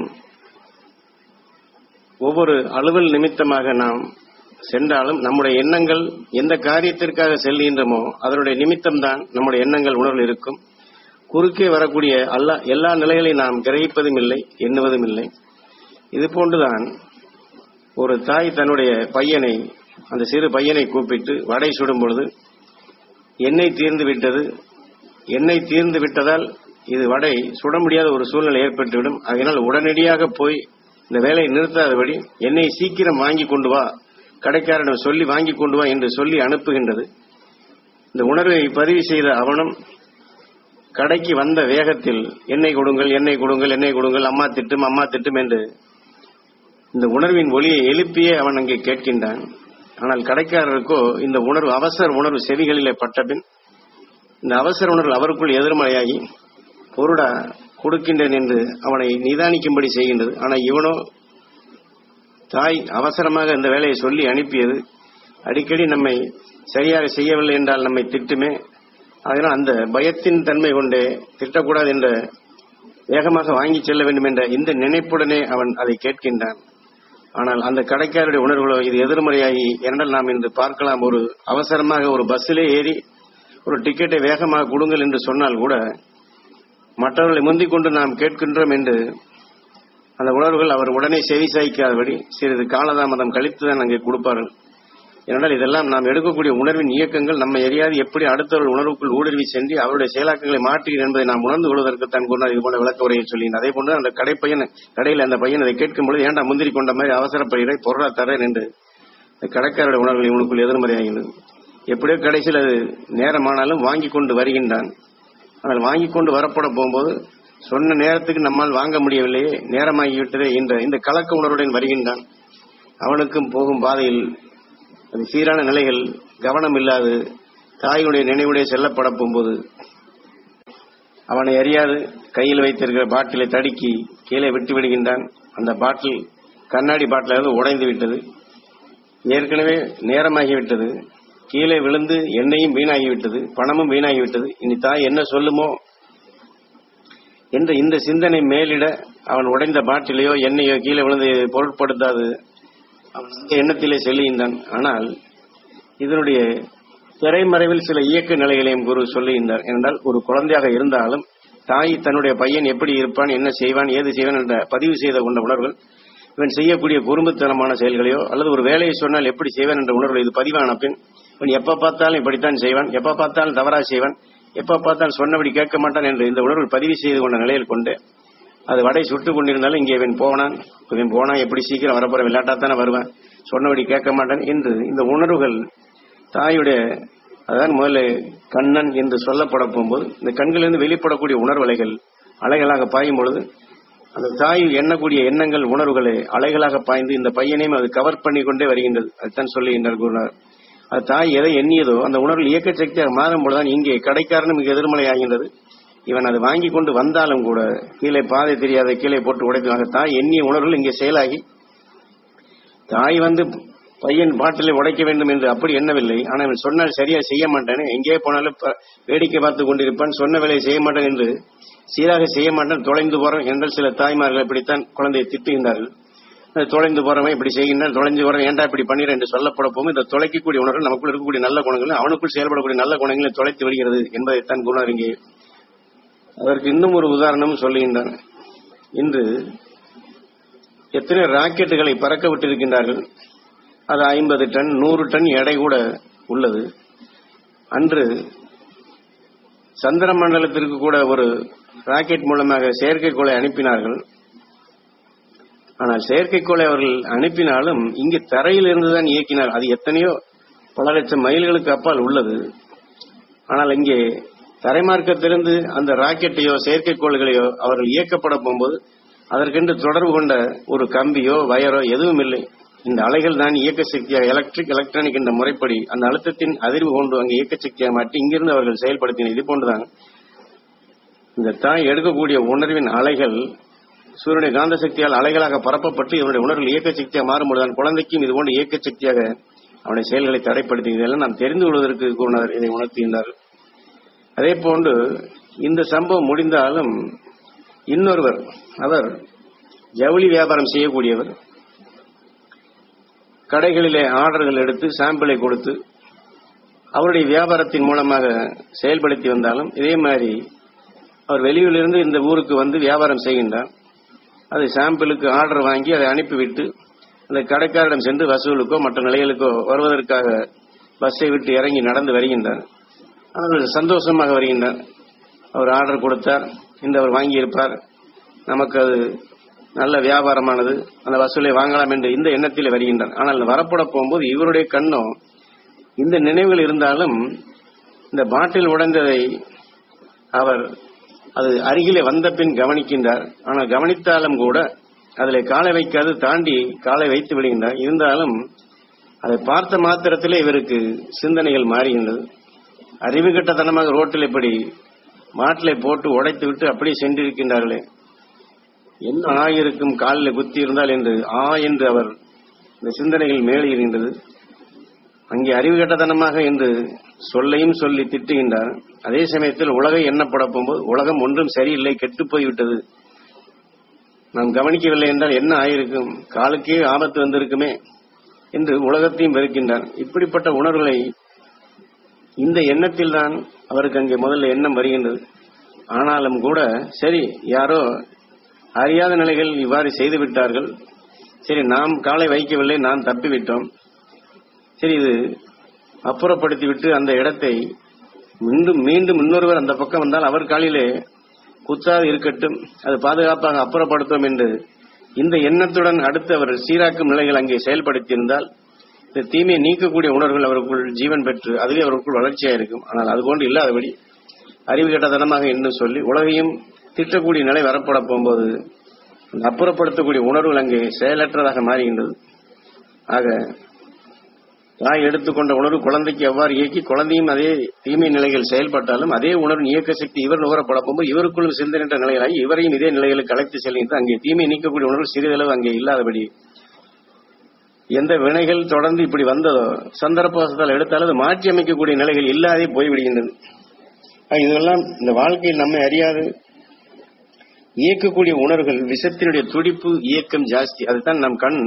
ஒவ்வொரு அலுவல் நிமித்தமாக நாம் சென்றாலும் நம்முடைய எண்ணங்கள் எந்த காரியத்திற்காக செல்கின்றமோ அதனுடைய நிமித்தம்தான் நம்முடைய எண்ணங்கள் உணர்வில் இருக்கும் குறுக்கே வரக்கூடிய அல்ல எல்லா நிலைகளையும் நாம் கிரகிப்பதும் இல்லை எண்ணுவதும் இல்லை இது போன்றுதான் ஒரு தாய் தன்னுடைய பையனை அந்த சிறு பையனை கூப்பிட்டு வடை சுடும் பொழுது எண்ணெய் தீர்ந்து விட்டது எண்ணெய் தீர்ந்து விட்டதால் இது வடை சுட முடியாத ஒரு சூழ்நிலை ஏற்பட்டுவிடும் அதனால் உடனடியாக போய் இந்த வேலையை நிறுத்தாதபடி எண்ணெய் சீக்கிரம் வாங்கி கொண்டு வா கடைக்காரனிடம் சொல்லி வாங்கி கொண்டு வா என்று சொல்லி அனுப்புகின்றது இந்த உணர்வை பதிவு செய்த அவனும் கடைக்கு வந்த வேகத்தில் எண்ணெய் கொடுங்கள் எண்ணெய் கொடுங்கள் எண்ணெய் கொடுங்கள் அம்மா திட்டும் அம்மா திட்டும் என்று இந்த உணர்வின் ஒளியை எழுப்பியே அவன் அங்கே கேட்கின்றான் ஆனால் கடைக்காரருக்கோ இந்த உணர்வு அவசர உணர்வு செவிகளிலே பட்டபின் இந்த அவசர உணர்வு அவருக்குள் எதிர்மறையாகி பொருடா கொடுக்கின்றேன் என்று அவனை நிதானிக்கும்படி செய்கின்றது ஆனால் இவனோ தாய் அவசரமாக இந்த வேலையை சொல்லி அனுப்பியது அடிக்கடி நம்மை சரியாக செய்யவில்லை என்றால் நம்மை திட்டுமே அதனால் அந்த பயத்தின் தன்மை கொண்டே திட்டக்கூடாது என்ற வேகமாக வாங்கி செல்ல வேண்டும் என்ற இந்த நினைப்புடனே அவன் அதை கேட்கின்றான் ஆனால் அந்த கடைக்காரருடைய உணர்வுகளோ இது எதிர்மறையாகி என்றால் நாம் இன்று பார்க்கலாம் ஒரு அவசரமாக ஒரு பஸ்ஸிலே ஏறி ஒரு டிக்கெட்டை வேகமாக கொடுங்கள் என்று சொன்னால் கூட மற்றவர்களை முந்திக் கொண்டு நாம் கேட்கின்றோம் என்று அந்த உணர்வுகள் அவர் உடனே செவி சாய்க்காதபடி சிறிது காலதாமதம் கழித்துதான் அங்கே கொடுப்பார்கள் ஏனென்றால் இதெல்லாம் நாம் எடுக்கக்கூடிய உணர்வின் இயக்கங்கள் நம்ம எரியாது எப்படி அடுத்தவர்கள் உணர்வுக்குள் ஊடுருவி சென்று அவருடைய செயலாக்கங்களை மாற்றுகிறேன் என்பதை நாம் உணர்ந்து கொள்வதற்கு தான் கொண்டார் இது போல விளக்க உரையை சொல்லி அதே போன்று அந்த கடை பையன் கடையில் அந்த பையன் அதை கேட்கும் பொழுது ஏன்டா முந்திரி கொண்ட மாதிரி அவசரப்படுகிறே பொருளா தரேன் என்று இந்த கடைக்காரருடைய உணர்வுகள் இவனுக்குள் எதிர்மறையாகின்றது எப்படியோ கடைசியில் அது நேரமானாலும் வாங்கி கொண்டு வருகின்றான் ஆனால் வாங்கி கொண்டு வரப்பட போகும்போது சொன்ன நேரத்துக்கு நம்மால் வாங்க முடியவில்லையே நேரமாகிவிட்டதே என்ற இந்த கலக்க உணர்வுடன் வருகின்றான் அவனுக்கும் போகும் பாதையில் அது சீரான நிலைகள் கவனம் இல்லாது தாயுடைய நினைவுடைய செல்லப்பட போகும்போது அவனை அறியாது கையில் வைத்திருக்கிற பாட்டிலை தடுக்கி கீழே விட்டு விடுகின்றான் அந்த பாட்டில் கண்ணாடி பாட்டிலாவது உடைந்து விட்டது ஏற்கனவே நேரமாகிவிட்டது கீழே விழுந்து எண்ணெயும் வீணாகிவிட்டது பணமும் வீணாகிவிட்டது இனி தாய் என்ன சொல்லுமோ என்ற இந்த சிந்தனை மேலிட அவன் உடைந்த பாட்டிலையோ எண்ணெயோ கீழே விழுந்து பொருட்படுத்தாது அவன் அந்த எண்ணத்திலே செல்லுகின்றான் ஆனால் இதனுடைய திரைமறைவில் சில இயக்க நிலைகளையும் குரு சொல்லுகின்றார் என்றால் ஒரு குழந்தையாக இருந்தாலும் தாய் தன்னுடைய பையன் எப்படி இருப்பான் என்ன செய்வான் ஏது செய்வான் என்ற பதிவு செய்த கொண்ட உணர்வுகள் இவன் செய்யக்கூடிய குறும்புத்தனமான செயல்களையோ அல்லது ஒரு வேலையை சொன்னால் எப்படி செய்வான் என்ற உணர்வு இது பதிவான பின் இவன் எப்ப பார்த்தாலும் இப்படித்தான் செய்வான் எப்ப பார்த்தாலும் தவறா செய்வான் எப்ப பார்த்தாலும் சொன்னபடி கேட்க மாட்டான் என்று இந்த உணர்வு பதிவு செய்து கொண்ட நிலையில் கொண்டு அது வடை சுட்டு கொண்டிருந்தாலும் இங்கே இவன் போனான் இவன் போனா எப்படி சீக்கிரம் வரப்போற விளையாட்டாத்தானே வருவான் சொன்னபடி கேட்க மாட்டான் என்று இந்த உணர்வுகள் தாயுடைய அதான் முதல்ல கண்ணன் என்று சொல்லப்பட போகும்போது இந்த கண்களிலிருந்து வெளிப்படக்கூடிய உணர்வலைகள் அலைகளாக பாயும் பொழுது அந்த தாய் எண்ணக்கூடிய எண்ணங்கள் உணர்வுகளை அலைகளாக பாய்ந்து இந்த பையனையும் அது கவர் பண்ணி கொண்டே வருகின்றது அதுதான் சொல்லுகின்றார் குருநாதர் அது தாய் எதை எண்ணியதோ அந்த உணர்வு இயக்க சக்தியாக மாறும் பொழுதுதான் இங்கே கடைக்காரனும் மிக எதிர்மலை ஆகின்றது இவன் அதை வாங்கி கொண்டு வந்தாலும் கூட கீழே பாதை தெரியாத கீழே போட்டு உடைப்பாங்க தாய் எண்ணிய உணர்வுகள் இங்கே செயலாகி தாய் வந்து பையன் பாட்டிலை உடைக்க வேண்டும் என்று அப்படி எண்ணவில்லை ஆனால் இவன் சொன்னால் சரியா செய்ய மாட்டானே எங்கே போனாலும் ப- வேடிக்கை பார்த்து கொண்டிருப்பான் சொன்ன வேலையை செய்ய மாட்டான் என்று சீராக செய்ய மாட்டான் தொலைந்து போறான் என்றால் சில தாய்மார்கள் இப்படித்தான் குழந்தையை திட்டுகின்றார்கள் அது தொலைந்து போறவன் இப்படி செய்கின்றான் தொலைஞ்சு போறவன் ஏன்டா இப்படி பண்ணிடுற என்று சொல்லப்பட போகும் இந்த தொலைக்கக்கூடிய உணர்வு நமக்குள் இருக்கக்கூடிய நல்ல குணங்களும் அவனுக்குள் செயல்படக்கூடிய நல்ல குணங்களை தொலைத்து வருகிறது என்பதைத்தான் குணர் இங்கே அதற்கு இன்னும் ஒரு உதாரணம் சொல்லுகின்றன இன்று எத்தனை ராக்கெட்டுகளை பறக்க விட்டிருக்கின்றார்கள் அது ஐம்பது டன் நூறு டன் எடை கூட உள்ளது அன்று சந்திர மண்டலத்திற்கு கூட ஒரு ராக்கெட் மூலமாக செயற்கைக்கோளை அனுப்பினார்கள் ஆனால் செயற்கைக்கோளை அவர்கள் அனுப்பினாலும் இங்கு தரையில் இருந்துதான் இயக்கினார் அது எத்தனையோ பல லட்சம் மைல்களுக்கு அப்பால் உள்ளது ஆனால் இங்கே தரைமார்க்கத்திலிருந்து அந்த ராக்கெட்டையோ செயற்கைக்கோள்களையோ அவர்கள் இயக்கப்பட போகும்போது அதற்கென்று தொடர்பு கொண்ட ஒரு கம்பியோ வயரோ எதுவும் இல்லை இந்த அலைகள் தான் இயக்க சக்தியாக எலக்ட்ரிக் எலக்ட்ரானிக் என்ற முறைப்படி அந்த அழுத்தத்தின் அதிர்வு கொண்டு அங்கே இயக்க சக்தியாக மாற்றி இங்கிருந்து அவர்கள் செயல்படுத்தின இது போன்றுதான் இந்த தாய் எடுக்கக்கூடிய உணர்வின் அலைகள் சூரியனுடைய காந்த சக்தியால் அலைகளாக பரப்பப்பட்டு இவனுடைய உணர்வில் இயக்க சக்தியாக மாறும்பொழுதுதான் குழந்தைக்கும் இது போன்ற இயக்க சக்தியாக அவனுடைய செயல்களை தடைப்படுத்தி இதெல்லாம் நாம் தெரிந்து கொள்வதற்கு குருநாதர் இதை உணர்த்துகின்றார் அதே போன்று இந்த சம்பவம் முடிந்தாலும் இன்னொருவர் அவர் ஜவுளி வியாபாரம் செய்யக்கூடியவர் கடைகளிலே ஆர்டர்கள் எடுத்து சாம்பிளை கொடுத்து அவருடைய வியாபாரத்தின் மூலமாக செயல்படுத்தி வந்தாலும் இதே மாதிரி அவர் வெளியூரிலிருந்து இந்த ஊருக்கு வந்து வியாபாரம் செய்கின்றார் அது சாம்பிளுக்கு ஆர்டர் வாங்கி அதை அனுப்பிவிட்டு அந்த கடைக்காரரிடம் சென்று வசூலுக்கோ மற்ற நிலைகளுக்கோ வருவதற்காக பஸ்ஸை விட்டு இறங்கி நடந்து வருகின்றார் அவர்கள் சந்தோஷமாக வருகின்றார் அவர் ஆர்டர் கொடுத்தார் இந்த அவர் வாங்கியிருப்பார் நமக்கு அது நல்ல வியாபாரமானது அந்த வசூலை வாங்கலாம் என்று இந்த எண்ணத்தில் வருகின்றார் ஆனால் வரப்பட போகும்போது இவருடைய கண்ணோ இந்த நினைவுகள் இருந்தாலும் இந்த பாட்டில் உடைந்ததை அவர் அது அருகிலே வந்த பின் கவனிக்கின்றார் ஆனால் கவனித்தாலும் கூட அதில் காலை வைக்காது தாண்டி காலை வைத்து விடுகின்றார் இருந்தாலும் அதை பார்த்த மாத்திரத்திலே இவருக்கு சிந்தனைகள் மாறுகின்றது அறிவுகட்டத்தனமாக ரோட்டில் இப்படி மாட்டிலை போட்டு உடைத்து விட்டு அப்படியே சென்றிருக்கின்றார்களே என்ன ஆயிருக்கும் காலில் குத்தி இருந்தால் என்று ஆ என்று அவர் இந்த சிந்தனைகள் மேலுகின்றது அங்கே அறிவு கட்டத்தனமாக என்று சொல்லையும் சொல்லி திட்டுகின்றார் அதே சமயத்தில் உலகை எண்ணப்பட போகும்போது உலகம் ஒன்றும் சரியில்லை கெட்டு போய்விட்டது நாம் கவனிக்கவில்லை என்றால் என்ன ஆயிருக்கும் காலுக்கே ஆபத்து வந்திருக்குமே என்று உலகத்தையும் வெறுக்கின்றார் இப்படிப்பட்ட உணர்வுகளை இந்த எண்ணத்தில் தான் அவருக்கு அங்கே முதல்ல எண்ணம் வருகின்றது ஆனாலும் கூட சரி யாரோ அறியாத நிலைகள் இவ்வாறு செய்து விட்டார்கள் சரி நாம் காலை வைக்கவில்லை நாம் தப்பிவிட்டோம் சரி இது அப்புறப்படுத்திவிட்டு அந்த இடத்தை மீண்டும் மீண்டும் இன்னொருவர் அந்த பக்கம் வந்தால் அவர் காலிலே குத்தாது இருக்கட்டும் அது பாதுகாப்பாக அப்புறப்படுத்தும் என்று இந்த எண்ணத்துடன் அடுத்து அவர் சீராக்கும் நிலைகள் அங்கே செயல்படுத்தியிருந்தால் இந்த தீமையை நீக்கக்கூடிய உணர்வுகள் அவருக்குள் ஜீவன் பெற்று அதுவே அவருக்குள் வளர்ச்சியாக இருக்கும் ஆனால் அது போன்று இல்லாதபடி அறிவு கட்டதனமாக என்று சொல்லி உலகையும் திட்டக்கூடிய நிலை வரப்பட போகும்போது அந்த அப்புறப்படுத்தக்கூடிய உணர்வுகள் அங்கே செயலற்றதாக மாறுகின்றது ஆக தாய் எடுத்துக்கொண்ட உணர்வு குழந்தைக்கு எவ்வாறு இயக்கி குழந்தையும் அதே தீமை நிலைகள் செயல்பட்டாலும் அதே உணர்வின் இயக்க சக்தி இவர் நுகரப்பட போகும்போது இவருக்குள்ளும் சிந்தனைன்ற நிலைகளாகி இவரையும் இதே நிலைகளுக்கு அழைத்து செல்கின்ற அங்கே தீமை நீக்கக்கூடிய உணர்வு சிறிதளவு அங்கே இல்லாதபடி எந்த வினைகள் தொடர்ந்து இப்படி வந்ததோ சந்தர்ப்பவசத்தால் எடுத்தால் அது மாற்றி அமைக்கக்கூடிய நிலைகள் இல்லாதே போய்விடுகின்றது ஆக, இதெல்லாம் இந்த வாழ்க்கையில் நம்மை அறியாது இயக்கக்கூடிய உணர்வுகள் விஷத்தினுடைய துடிப்பு இயக்கம் ஜாஸ்தி அதுதான் நம் கண்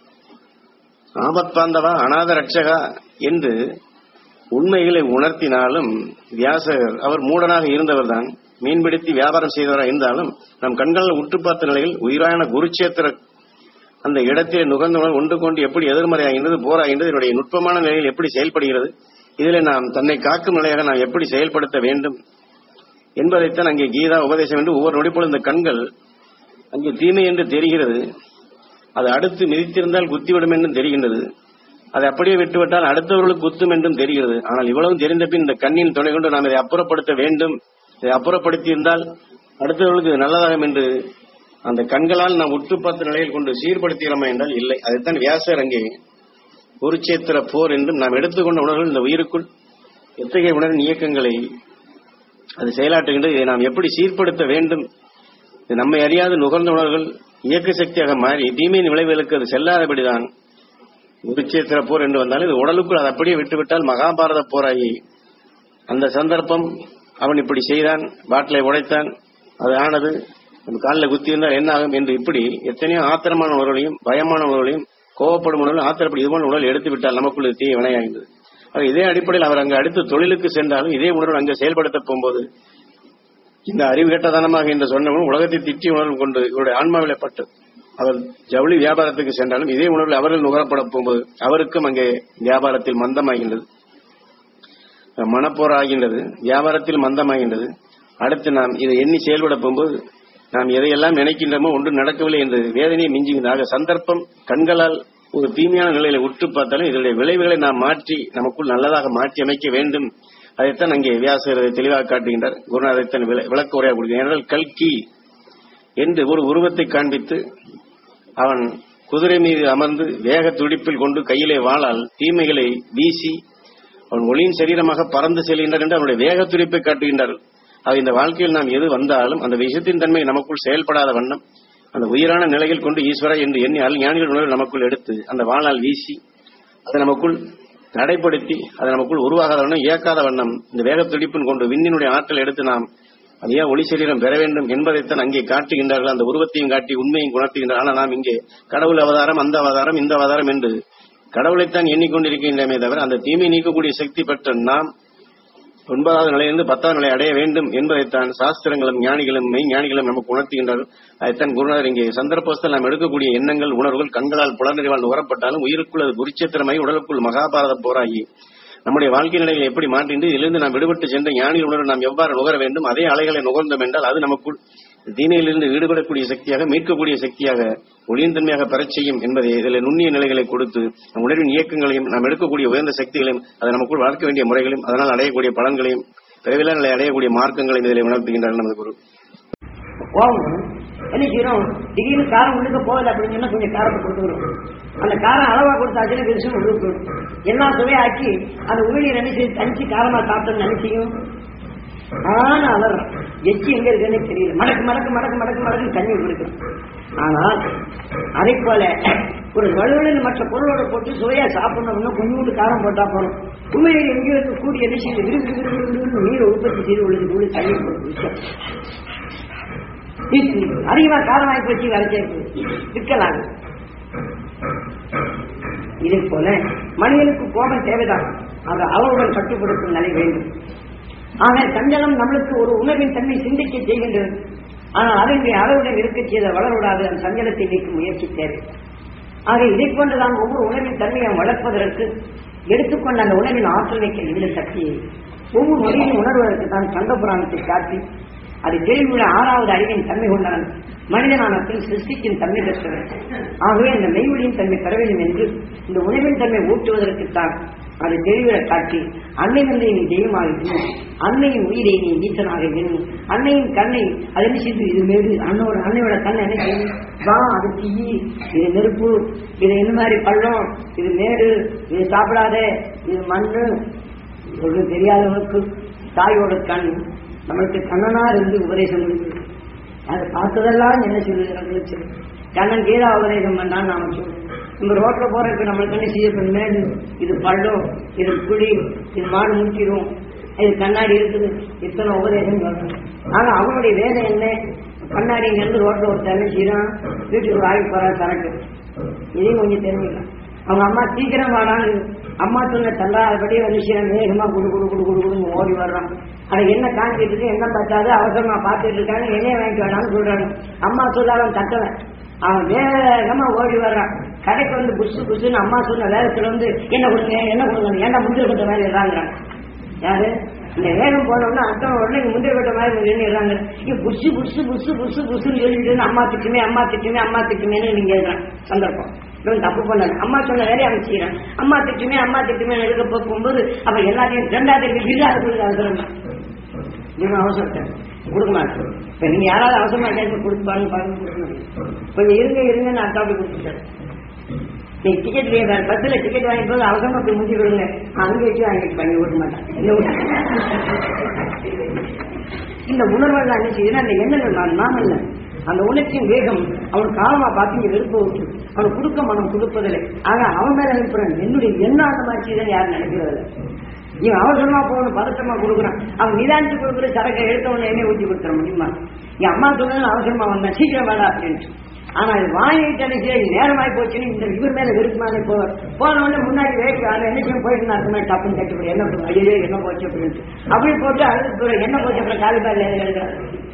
ஆபத்பாந்தவா அநாத ரட்சகா என்று உண்மைகளை உணர்த்தினாலும் வியாசகர் அவர் மூடனாக இருந்தவர்தான் மீன்பிடித்து வியாபாரம் செய்தவராக இருந்தாலும் நம் கண்களில் உற்று பார்த்த நிலையில் உயிரான குருட்சேத்திர அந்த இடத்திலே நுகர்ந்தவுடன் ஒன்று கொண்டு எப்படி எதிர்மறையாகின்றது போராகின்றது இதனுடைய நுட்பமான நிலையில் எப்படி செயல்படுகிறது இதில் நாம் தன்னை காக்கும் நிலையாக நாம் எப்படி செயல்படுத்த வேண்டும் என்பதைத்தான் அங்கே கீதா உபதேசம் என்று ஒவ்வொரு நொடிப்பொழுது இந்த கண்கள் அங்கே தீமை என்று தெரிகிறது அது அடுத்து மிதித்திருந்தால் குத்திவிடும் என்றும் தெரிகின்றது அதை அப்படியே விட்டுவிட்டால் அடுத்தவர்களுக்கு குத்தும் என்றும் தெரிகிறது ஆனால் இவ்வளவு தெரிந்த பின் இந்த கண்ணின் துணை கொண்டு நாம் இதை அப்புறப்படுத்த வேண்டும் இதை அப்புறப்படுத்தி இருந்தால் அடுத்தவர்களுக்கு இது நல்லதாகும் என்று அந்த கண்களால் நாம் உற்று பார்த்த நிலையில் கொண்டு சீர்படுத்திடலாமா என்றால் இல்லை அதைத்தான் வியாசர் அங்கே குருச்சேத்திர போர் என்றும் நாம் எடுத்துக்கொண்ட உணர்வுகள் இந்த உயிருக்குள் எத்தகைய உணர்வின் இயக்கங்களை அது செயலாற்றுகின்றது இதை நாம் எப்படி சீர்படுத்த வேண்டும் இது நம்மை அறியாத நுகர்ந்த உணர்வுகள் இயக்க சக்தியாக மாறி தீமையின் விளைவுகளுக்கு அது செல்லாதபடிதான் குருச்சேத்திர போர் என்று வந்தாலும் இது உடலுக்குள் அதை அப்படியே விட்டுவிட்டால் மகாபாரத போராகி அந்த சந்தர்ப்பம் அவன் இப்படி செய்தான் பாட்டிலை உடைத்தான் அது ஆனது நம்ம காலில் குத்தி இருந்தால் என்ன ஆகும் என்று இப்படி எத்தனையோ ஆத்திரமான உணர்வுகளையும் பயமான உணர்வுகளையும் கோவப்படும் உணர்வு ஆத்திரப்படி இது போன்ற உணர்வு எடுத்து விட்டால் நமக்குள் இது தீய வினையாகின்றது ஆக இதே அடிப்படையில் அவர் அங்கு அடுத்து தொழிலுக்கு சென்றாலும் இதே உணர்வு அங்கே செயல்படுத்த போகும்போது இந்த அறிவு கெட்டதனமாக என்று சொன்னவன் உலகத்தை திட்டி உணர்வு கொண்டு இவருடைய ஆன்மாவிலே பட்டது அவர் ஜவுளி வியாபாரத்துக்கு சென்றாலும் இதே உணர்வில் அவர்கள் நுகரப்பட போகும்போது அவருக்கும் அங்கே வியாபாரத்தில் மந்தமாகின்றது மனப்போர் ஆகின்றது வியாபாரத்தில் மந்தமாகின்றது அடுத்து நாம் இதை எண்ணி செயல்பட போகும்போது நாம் எதையெல்லாம் நினைக்கின்றோமோ ஒன்றும் நடக்கவில்லை என்று வேதனையை மிஞ்சுகின்றாக சந்தர்ப்பம் கண்களால் ஒரு தீமையான நிலையில உற்று பார்த்தாலும் இதனுடைய விளைவுகளை நாம் மாற்றி நமக்குள் நல்லதாக மாற்றி அமைக்க வேண்டும் அதைத்தான் அங்கே வியாசர் அதை தெளிவாக காட்டுகின்றார் குருநாதத்தான் விளக்க உரையாக கொடுக்கிறார் ஏனென்றால் கல்கி என்று ஒரு உருவத்தை காண்பித்து அவன் குதிரை மீது அமர்ந்து வேக துடிப்பில் கொண்டு கையிலே வாளால் தீமைகளை வீசி அவன் ஒளியின் சரீரமாக பறந்து செல்கின்றார் என்று அவனுடைய வேக துடிப்பை காட்டுகின்றார் ஆக இந்த வாழ்க்கையில் நாம் எது வந்தாலும் அந்த விஷயத்தின் தன்மை நமக்குள் செயல்படாத வண்ணம் அந்த உயிரான நிலையில் கொண்டு ஈஸ்வரா என்று எண்ணி அல் ஞானிகள் உணர்வு நமக்குள் எடுத்து அந்த வாளால் வீசி அதை நமக்குள் தடைப்படுத்தி அது நமக்குள் உருவாகாத வண்ணம் இயக்காத வண்ணம் இந்த வேக துடிப்பின் கொண்டு விண்ணினுடைய ஆற்றல் எடுத்து நாம் அதையா ஒளி சரீரம் பெற வேண்டும் என்பதைத்தான் அங்கே காட்டுகின்றார்கள் அந்த உருவத்தையும் காட்டி உண்மையும் குணர்த்துகின்றார் ஆனால் நாம் இங்கே கடவுள் அவதாரம் அந்த அவதாரம் இந்த அவதாரம் என்று கடவுளைத்தான் எண்ணிக்கொண்டிருக்கின்றமே தவிர அந்த தீமை நீக்கக்கூடிய சக்தி பெற்ற நாம் ஒன்பதாவது நிலையிலிருந்து பத்தாவது நிலை அடைய வேண்டும் என்பதைத்தான் சாஸ்திரங்களும் ஞானிகளும் மெய் ஞானிகளும் நமக்கு உணர்த்துகின்றார்கள் அதைத்தான் குருநாதர் இங்கே சந்தர்ப்பத்தில் நாம் எடுக்கக்கூடிய எண்ணங்கள் உணர்வுகள் கண்களால் புலனறிவால் நுகரப்பட்டாலும் உயிருக்குள் அது குருச்சேத்திரமாய் உடலுக்குள் மகாபாரத போராகி நம்முடைய வாழ்க்கை நிலையை எப்படி மாற்றிண்டு இதிலிருந்து நாம் விடுபட்டு சென்ற ஞானிகள் உணர்வு நாம் எவ்வாறு நுகர வேண்டும் அதே அலைகளை நுகர்ந்தோம் என்றால் அது நமக்குள் தீமையிலிருந்து ஈடுபடக்கூடிய சக்தியாக மீட்கக்கூடிய சக்தியாக ஒளியின் தன்மையாக பெறச் செய்யும் என்பதை இதில் நுண்ணிய நிலைகளை கொடுத்து நம் உணர்வின் இயக்கங்களையும் நாம் எடுக்கக்கூடிய உயர்ந்த சக்திகளையும் அதை நமக்குள் வளர்க்க வேண்டிய முறைகளையும் அதனால் அடையக்கூடிய பலன்களையும் பிறவில நிலை அடையக்கூடிய மார்க்கங்களையும் இதில் உணர்த்துகின்றார் நமது குரு கோபம் வரும். என்ன செய்யறோம் திடீர்னு காரம் உள்ளுக்க போகுது அப்படின்னு சொன்னா கொஞ்சம் காரத்தை கொடுத்துக்கிறோம் அந்த காரம் அளவா கொடுத்தாச்சுன்னா பெருசு உள்ளுக்கு போயிடும் எல்லாம் சுவையாக்கி அந்த உமிழ்நீர் என்ன செய்து தனிச்சு காரமா சாப்பிட்டோம்னு நினைச்சியும் ஆனா அவர் எச்சி எங்க இருக்குன்னு தெரியல மடக்கு மடக்கு மடக்கு மடக்கு மடக்கு தண்ணி கொடுக்கும் ஆனால் அதை போல ஒரு வலுவலில் மற்ற பொருளோட போட்டு சுவையா சாப்பிடணும்னா கொஞ்சோண்டு காரம் போட்டா போறோம் உண்மையில் எங்கேயோ இருக்க கூடி என்ன செய்யுது விரு விரு விரு விரு விருன்னு நீரை உற்பத்தி செய்து உள்ளது கூட தண்ணி போட்டு விஷயம். இது அதிகமா காரம் வாங்கி வச்சு வேலை செய்ய விற்கலாம் இதே போல மனிதனுக்கு கோபம் தேவைதான் அது அளவுடன் கட்டுப்படுத்தும் நிலை வேண்டும் ஆக சஞ்சலம் நம்மளுக்கு ஒரு உணர்வின் தன்மை சிந்திக்க செய்கின்றது ஆனால் அதை அளவுடன் இருக்க செய்த வளரவிடாது அந்த சஞ்சலத்தை நீக்கும் முயற்சி தேவை ஆக இதை போன்றுதான் ஒவ்வொரு உணர்வின் தன்மையை வளர்ப்பதற்கு எடுத்துக்கொண்ட அந்த உணர்வின் ஆற்றல் வைக்க இந்த சக்தியை ஒவ்வொரு மொழியும் உணர்வதற்கு தான் கந்த புராணத்தை காட்டி அது தெளிவுள்ள ஆறாவது அறிவின் தன்மை கொண்டவன் மனிதனானத்தில் சிருஷ்டிக்கும் தன்மை பெற்றவன் ஆகவே அந்த மெய்வொழியின் தன்மை பெற வேண்டும் என்று இந்த உணவின் தன்மை ஊட்டுவதற்குத்தான் அது தெளிவிட காட்டி அன்னை வந்து நீ தெய்வமாக அன்னையின் உயிரை நீ ஈசனாக எண்ணி அன்னையின் கண்ணை அது என்ன செய்து இது மேடு அண்ணோட அன்னையோட கண்ணை என்ன செய்யும் வா அது தீ இது நெருப்பு இது என்ன மாதிரி பள்ளம் இது மேடு இது சாப்பிடாத இது மண்ணு ஒரு தெரியாதவனுக்கு தாயோட கண் நம்மளுக்கு கண்ணனா இருந்து உபதேசம் இருக்கு அதை பார்த்ததெல்லாம் என்ன சொல்லுது கண்ணன் கீதா உபதேசம் பண்ணான்னு நாம சொல்லுவோம் நம்ம ரோட்ல போறதுக்கு நம்மளுக்கு என்ன செய்ய மேடு இது பள்ளம் இது குழி இது மாடு முடிச்சிடும் இது கண்ணாடி இருக்குது இத்தனை உபதேசம் சொல்றோம் ஆனா அவனுடைய வேலை என்ன கண்ணாடி இருந்து ரோட்ல ஒரு தண்ணி செய்யறான் வீட்டுக்கு வாங்கி போறான் சரக்கு இதையும் கொஞ்சம் தெரிஞ்சுக்கலாம் அவங்க அம்மா சீக்கிரம் வாடான்னு அம்மா சொன்ன தந்தாதபடி வந்து சீக்கிரம் வேகமா குடு குடு குடு குடு குடுன்னு ஓடி வர்றான் அதை என்ன காஞ்சிட்டு இருக்கு என்ன பார்த்தாது அவசரமா பார்த்துட்டு இருக்காங்க என்னைய வாங்கிட்டு வேணாம்னு சொல்றாங்க அம்மா சொல்லாதான் தட்டவன் அவன் வேகமா ஓடி வர்றான் கடைக்கு வந்து புஷு புஷுன்னு அம்மா சொன்ன வேகத்துல வந்து என்ன கொடுங்க என்ன கொடுங்க ஏன்டா முந்திரி கொட்ட மாதிரி இறாங்கிறாங்க யாரு இந்த வேகம் போனோம்னா அத்தனை உடனே இங்க முந்திரி கொட்ட மாதிரி நின்றுறாங்க இங்க புஷு புஷு புஷு புஷு புஷுன்னு சொல்லிட்டு அம்மா திட்டுமே அம்மா திட்டுமே அம்மா திட்டுமேன்னு நீங்க எழுதுறான் சந்தர்ப்பம் இவன் தப்பு பண்ணாரு அம்மா சொன்ன வேலையை அவன் செய்யறான் அம்மா திட்டுமே அம்மா திட்டுமே எடுக்க போகும்போது அப்ப எல்லாத்தையும் ரெண்டாவது விழா இருக்குது அவசரம் இவன் அவசரத்தை கொடுக்க மாட்டேன் இப்ப நீங்க யாராவது அவசரமா கேட்டு கொடுப்பாங்க பாருங்க கொடுக்கணும் கொஞ்சம் இருங்க இருங்கன்னு அக்கா அப்படி கொடுத்துட்டாரு நீ டிக்கெட் வேற பஸ்ல டிக்கெட் வாங்கி போது அவசரமா போய் முடிச்சு விடுங்க அங்க வச்சு அங்கே பண்ணி விட மாட்டேன் இந்த உண- இந்த உணர்வுகள் என்ன செய்யுதுன்னா அந்த எண்ணங்கள் நான் நான் அல்ல அந்த உணர்ச்சியின் வேகம் அவன் காலமா பார்த்து இங்க வெறுப்ப விட்டு அவன் கொடுக்க மனம் கொடுப்பதில்லை ஆனா அவன் மேல அனுப்புறான் என்னுடைய என்ன அந்த மாதிரி செய்தல் யாரும் நினைக்கிறது இல்லை. இவன் அவசரமா போகணும் பதட்டமா கொடுக்குறான் அவன் நிதானிச்சு கொடுக்குற சரக்கை எடுத்த உடனே எண்ணெய் ஊற்றி கொடுத்துற முடியுமா என் அம்மா சொன்னது அவசரமா வந்தேன் சீக்கிரம் வேடா அப்படின்ட்டு ஆனா இது வாங்கிட்டு அன்னைக்கு நேரமாய் போச்சுன்னு இந்த இவர் மேல வெறுப்புமானே போ போன உடனே முன்னாடி வேட்டி அதை என்ன செய்யும் போயிட்டு நான் சொன்னேன் டப்புன்னு கட்டுப்படி என்ன பண்ணும் ஐயோ என்ன போச்சு அப்படின்ட்டு அப்படி போட்டு அழுது என்ன போச்சு அப்புறம் காலி பேர்ல எழுதுறாரு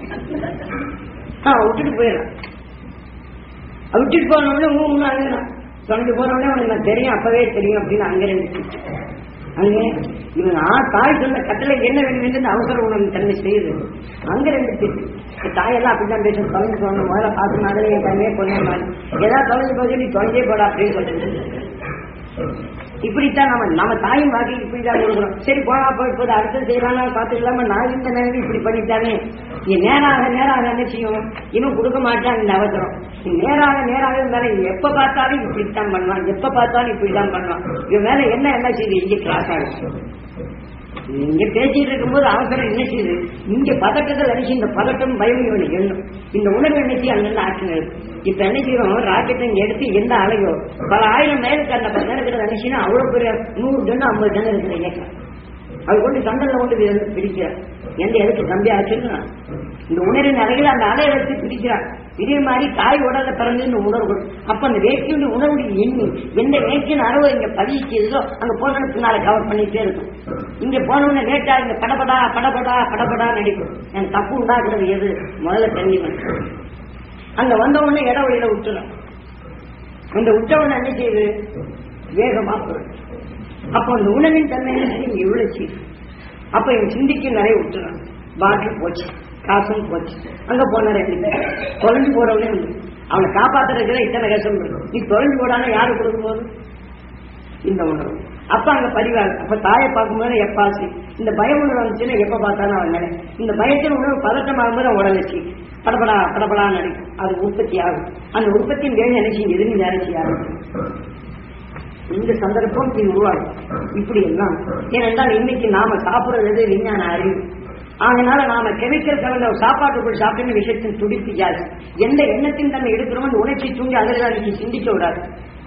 ஆ விட்டுட்டு போயிடலாம் விட்டுட்டு போனோடனே மூணு மூணு அழுகிறான் தொலைஞ்சு போனோடனே உனக்கு நான் தெரியும் அப்பவே தெரியும் அப்படின்னு அங்க ரெண்டு அங்கே இவன் ஆ தாய் சொன்ன கட்டளை என்ன வேண்டும் என்று அவசர உணவு தன்மை செய்யுது அங்க ரெண்டு திட்டு இந்த தாயெல்லாம் அப்படிதான் பேசும் தொலைஞ்சு போகணும் முதல்ல பார்த்து மாதிரி என் தன்மையை கொண்டு ஏதாவது தொலைஞ்சு போச்சு நீ தொலைஞ்சே போடா அப்படின்னு சொல்லிட்டு இப்படித்தான் நம்ம நம்ம தாயும் வாக்கி இப்படிதான் கொடுக்குறோம் சரி போனா போய் போது அடுத்தது செய்யறாங்க பார்த்து இல்லாம நான் இந்த நேரம் இப்படி பண்ணிட்டானே நீ நேராக நேராக என்ன செய்யும் இன்னும் கொடுக்க மாட்டான் இந்த அவசரம் நீ நேராக நேராக இருந்தாலும் இவன் எப்ப பார்த்தாலும் இப்படித்தான் பண்ணுவான் எப்ப பார்த்தாலும் இப்படிதான் பண்ணுவான் இவன் மேல என்ன என்ன செய்யுது இங்க கிளாஸ் ஆகும் இங்க பேசிட்டு இருக்கும்போது அவசரம் என்ன செய்யுது இங்க பதட்டத்தில் அடிச்சு இந்த பதட்டம் பயம் இவனை எண்ணும் இந்த உணர்வு என்னச்சு அங்கிருந்து ஆக்ஷன் இருக்கு இப்ப என்ன செய்வோம் ராக்கெட்டை இங்க எடுத்து எந்த அலையோ பல ஆயிரம் மைலுக்கு அந்த பக்கம் இருக்கிற நினைச்சுன்னா அவ்வளவு பெரிய நூறு டன் ஐம்பது டன் இருக்கிற இயக்கம் அது கொண்டு சண்டல்ல கொண்டு வி- பிடிக்கிறார் எந்த எதுக்கு தம்பி ஆச்சுன்னா இந்த உணரின் அறையில் அந்த அலையை வச்சு பிடிக்கிறார் இதே மாதிரி தாய் உடல பிறந்து உணர்வு அப்ப அந்த வேட்கையுடைய உணர்வுடைய எண்ணி எந்த வேட்கையின் அளவு இங்க பதிச்சதோ அங்க போன பின்னால கவர் பண்ணிட்டே இருக்கும் இங்க போனவொடனே லேட்டா இங்க படபடா படபடா படபடா நடிக்கும் எனக்கு தப்பு உண்டாக்குறது எது முதல்ல தெரிஞ்சுக்கணும் அங்க வந்த உடனே இட வழியில விட்டுறோம் அந்த விட்டவன என்ன செய்யுது வேகமா போயிடும் அப்ப அந்த உணவின் தன்மை என்ன செய்யும் எவ்வளவு செய்யுது அப்ப என் சிந்திக்க நிறைய விட்டுறான் பாட்டில் போச்சு காசும் போச்சு அங்க போன ரெண்டு பேர் தொலைஞ்சு போறவனே உண்டு அவனை காப்பாத்துறதுக்கு இத்தனை கஷ்டம் இருக்கும் நீ தொலைஞ்சு போடாம யாரு கொடுக்கும் போது இந்த உணர்வு அப்ப அங்க பரிவார் அப்ப தாயை பார்க்கும்போது எப்பாசி இந்த பய உணர்வு வந்துச்சுன்னா எப்ப பார்த்தாலும் அவன் நினை இந்த பயத்தின் உணர்வு பதட்டம் ஆகும்போது அவன் உடனே படபடா படபடா நடிக்கும் அது உற்பத்தி ஆகும் அந்த உற்பத்தியின் வேலை நினைச்சு எதுவும் நினைச்சு ஆகும் இந்த சந்தர்ப்பம் இது உருவாகும் இப்படி எல்லாம் ஏனென்றால் இன்னைக்கு நாம சாப்பிடுறது எது விஞ்ஞான அறிவு அதனால நாம கெமிக்கல் கலந்த ஒரு சாப்பாட்டுக்குள் சாப்பிட்டு விஷயத்தின் துடிப்பு ஜாஸ்தி எந்த எண்ணத்தின் தன்மை எடுக்கிறோமோ அந்த உணர்ச்சி தூங்கி அதில் அன்னைக்கு சிந்திக்க விடாது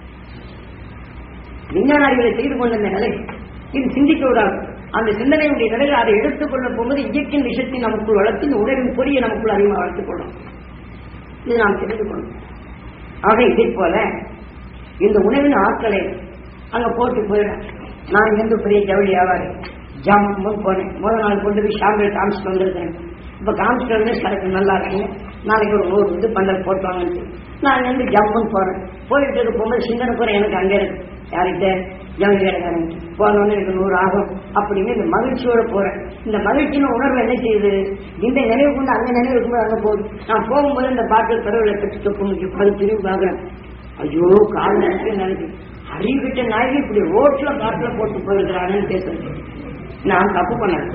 விஞ்ஞான அறிவியலை செய்து கொண்டிருந்த நிலை இது சிந்திக்க விடாது அந்த சிந்தனையுடைய நிலையில் அதை எடுத்துக்கொள்ள போகும்போது இயற்கையின் விஷயத்தை நமக்குள் வளர்த்து இந்த உணர்வின் பொறியை நமக்குள் அதிகமாக வளர்த்துக் கொள்ளும் இது நாம் தெரிந்து கொள்ளும் ஆக இதே போல இந்த உணவின் ஆட்களை அங்க போட்டு போயிடும் நான் இங்கிருந்து பெரிய ஜவுளி வியாபாரி ஜாமுன்னு போனேன் முதல் நாள் கொண்டு போய் ஷாம்பில் காமிச்சிட்டு வந்திருக்கேன் இப்ப காமிச்சிட்டு வந்து சரக்கு நல்லா இருக்குங்க நாளைக்கு ஒரு நூறு இது பந்தல் போட்டுவாங்கன்னு நான் இங்கிருந்து ஜம்முன்னு போறேன் போயிட்டு இருக்க போகும்போது சிந்தனை போறேன் எனக்கு அங்கே இருக்கு யார்கிட்ட ஜவுளி கடைக்காரங்க போனோன்னு எனக்கு நூறு ஆகும் அப்படின்னு இந்த மகிழ்ச்சியோட போறேன் இந்த மகிழ்ச்சியின் உணர்வு என்ன செய்யுது இந்த நினைவு கொண்டு அந்த நினைவு இருக்கும்போது அங்க போகுது நான் போகும்போது இந்த பாட்டில் பிறவில் கட்டி தொப்பு முக்கியம் அது திரும்பி பார்க்குறேன் ஐயோ கால் நினைச்சு நினைச்சு அறிவிட்ட நாய்க்கு இப்படி ரோட்ல பாட்டில போட்டு போயிருக்கிறானு பேசுறேன் நான் தப்பு பண்ணேன்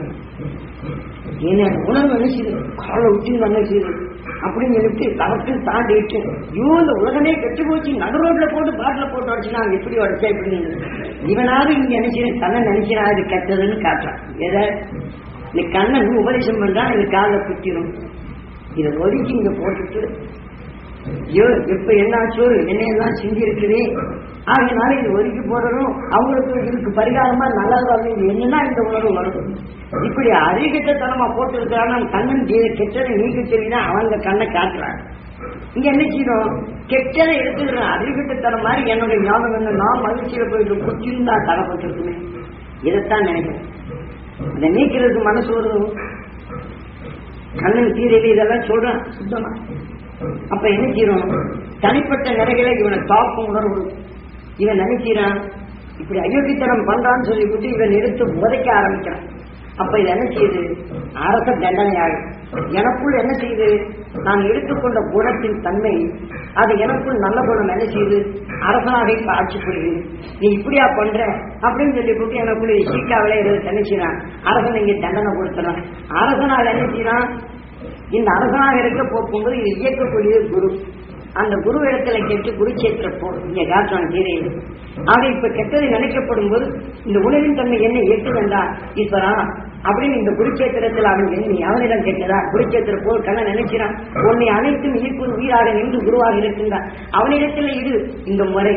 என்ன உணர்வு நினைச்சுது காலை விட்டு நினைச்சுது அப்படின்னு சொல்லிட்டு தவற்று தாண்டிட்டு ஐயோ இந்த உலகமே கெட்டு போச்சு நடு ரோட்ல போட்டு பாட்டில போட்டு உடச்சு நான் எப்படி உடச்சா இப்படி இவனாவது இங்க நினைக்கிறேன் தன்னை நினைக்கிறா இது கெட்டதுன்னு காட்டுறான் எதை இந்த கண்ணன் உபதேசம் பண்றா இது காலில் குத்திடும் இதை ஒதுக்கி இங்க போட்டுட்டு ஐயோ இப்ப என்னாச்சோ என்னையெல்லாம் செஞ்சு இருக்குது ஆகினால இது ஒதுக்கி போடணும் அவங்களுக்கு இதுக்கு பரிகாரமா நல்லது வரணும் என்னன்னா இந்த உணர்வு வரும் இப்படி அறிகட்டத்தனமா போட்டு இருக்கிறான்னா கண்ணன் கீழே கெட்டதை நீக்க தெரியுதா அவங்க கண்ணை காட்டுறாங்க இங்க என்ன செய்யணும் கெட்டதை எடுத்துக்கிறேன் அறிகட்டத்தனம் மாதிரி என்னுடைய ஞாபகம் என்ன நான் மகிழ்ச்சியில போயிட்டு குச்சிருந்தா தரப்பட்டிருக்குமே இதைத்தான் நினைக்கிறேன் அதை நீக்கிறதுக்கு மனசு வரும் கண்ணன் கீரையில இதெல்லாம் சொல்றான் சுத்தமா அப்ப என்ன செய்யணும் தனிப்பட்ட நிலைகளை இவனை தாக்கும் உணர்வு இவன் நினைக்கிறான் இப்படி அயோக்கித்தனம் பண்றான்னு சொல்லிவிட்டு இவன் எடுத்து உதைக்க ஆரம்பிக்கிறான் அப்ப இது என்ன செய்யுது அரச தண்டனை ஆகும் எனக்குள் என்ன செய்யுது நான் எடுத்துக்கொண்ட குணத்தின் தன்மை அது எனக்குள் நல்ல குணம் என்ன செய்யுது அரசனாக இப்ப ஆட்சி புரியுது நீ இப்படியா பண்ற அப்படின்னு சொல்லி கூட்டி எனக்குள்ள சீக்காவிலே இருந்து என்ன செய்யறான் அரசன் இங்க தண்டனை கொடுத்துறான் அரசனால் என்ன செய்யறான் இந்த அரசனாக இருக்க போகும்போது இது இயக்கக்கூடியது குரு அந்த குரு இடத்துல கேட்டு குருச்சேத்திர போ இங்க காட்டுறான் கீதையில் ஆக இப்ப கெட்டதை நினைக்கப்படும் போது இந்த உணவின் தன்மை என்ன இயக்குதண்டா ஈஸ்வரா அப்படின்னு இந்த குருச்சேத்திரத்தில் அவன் எண்ணி அவனிடம் கேட்டதா குருச்சேத்திர போர் கண்ண நினைக்கிறான் உன்னை அனைத்தும் ஈர்ப்பு உயிராக நின்று குருவாக இருக்கின்றான் அவனிடத்தில் இது இந்த முறை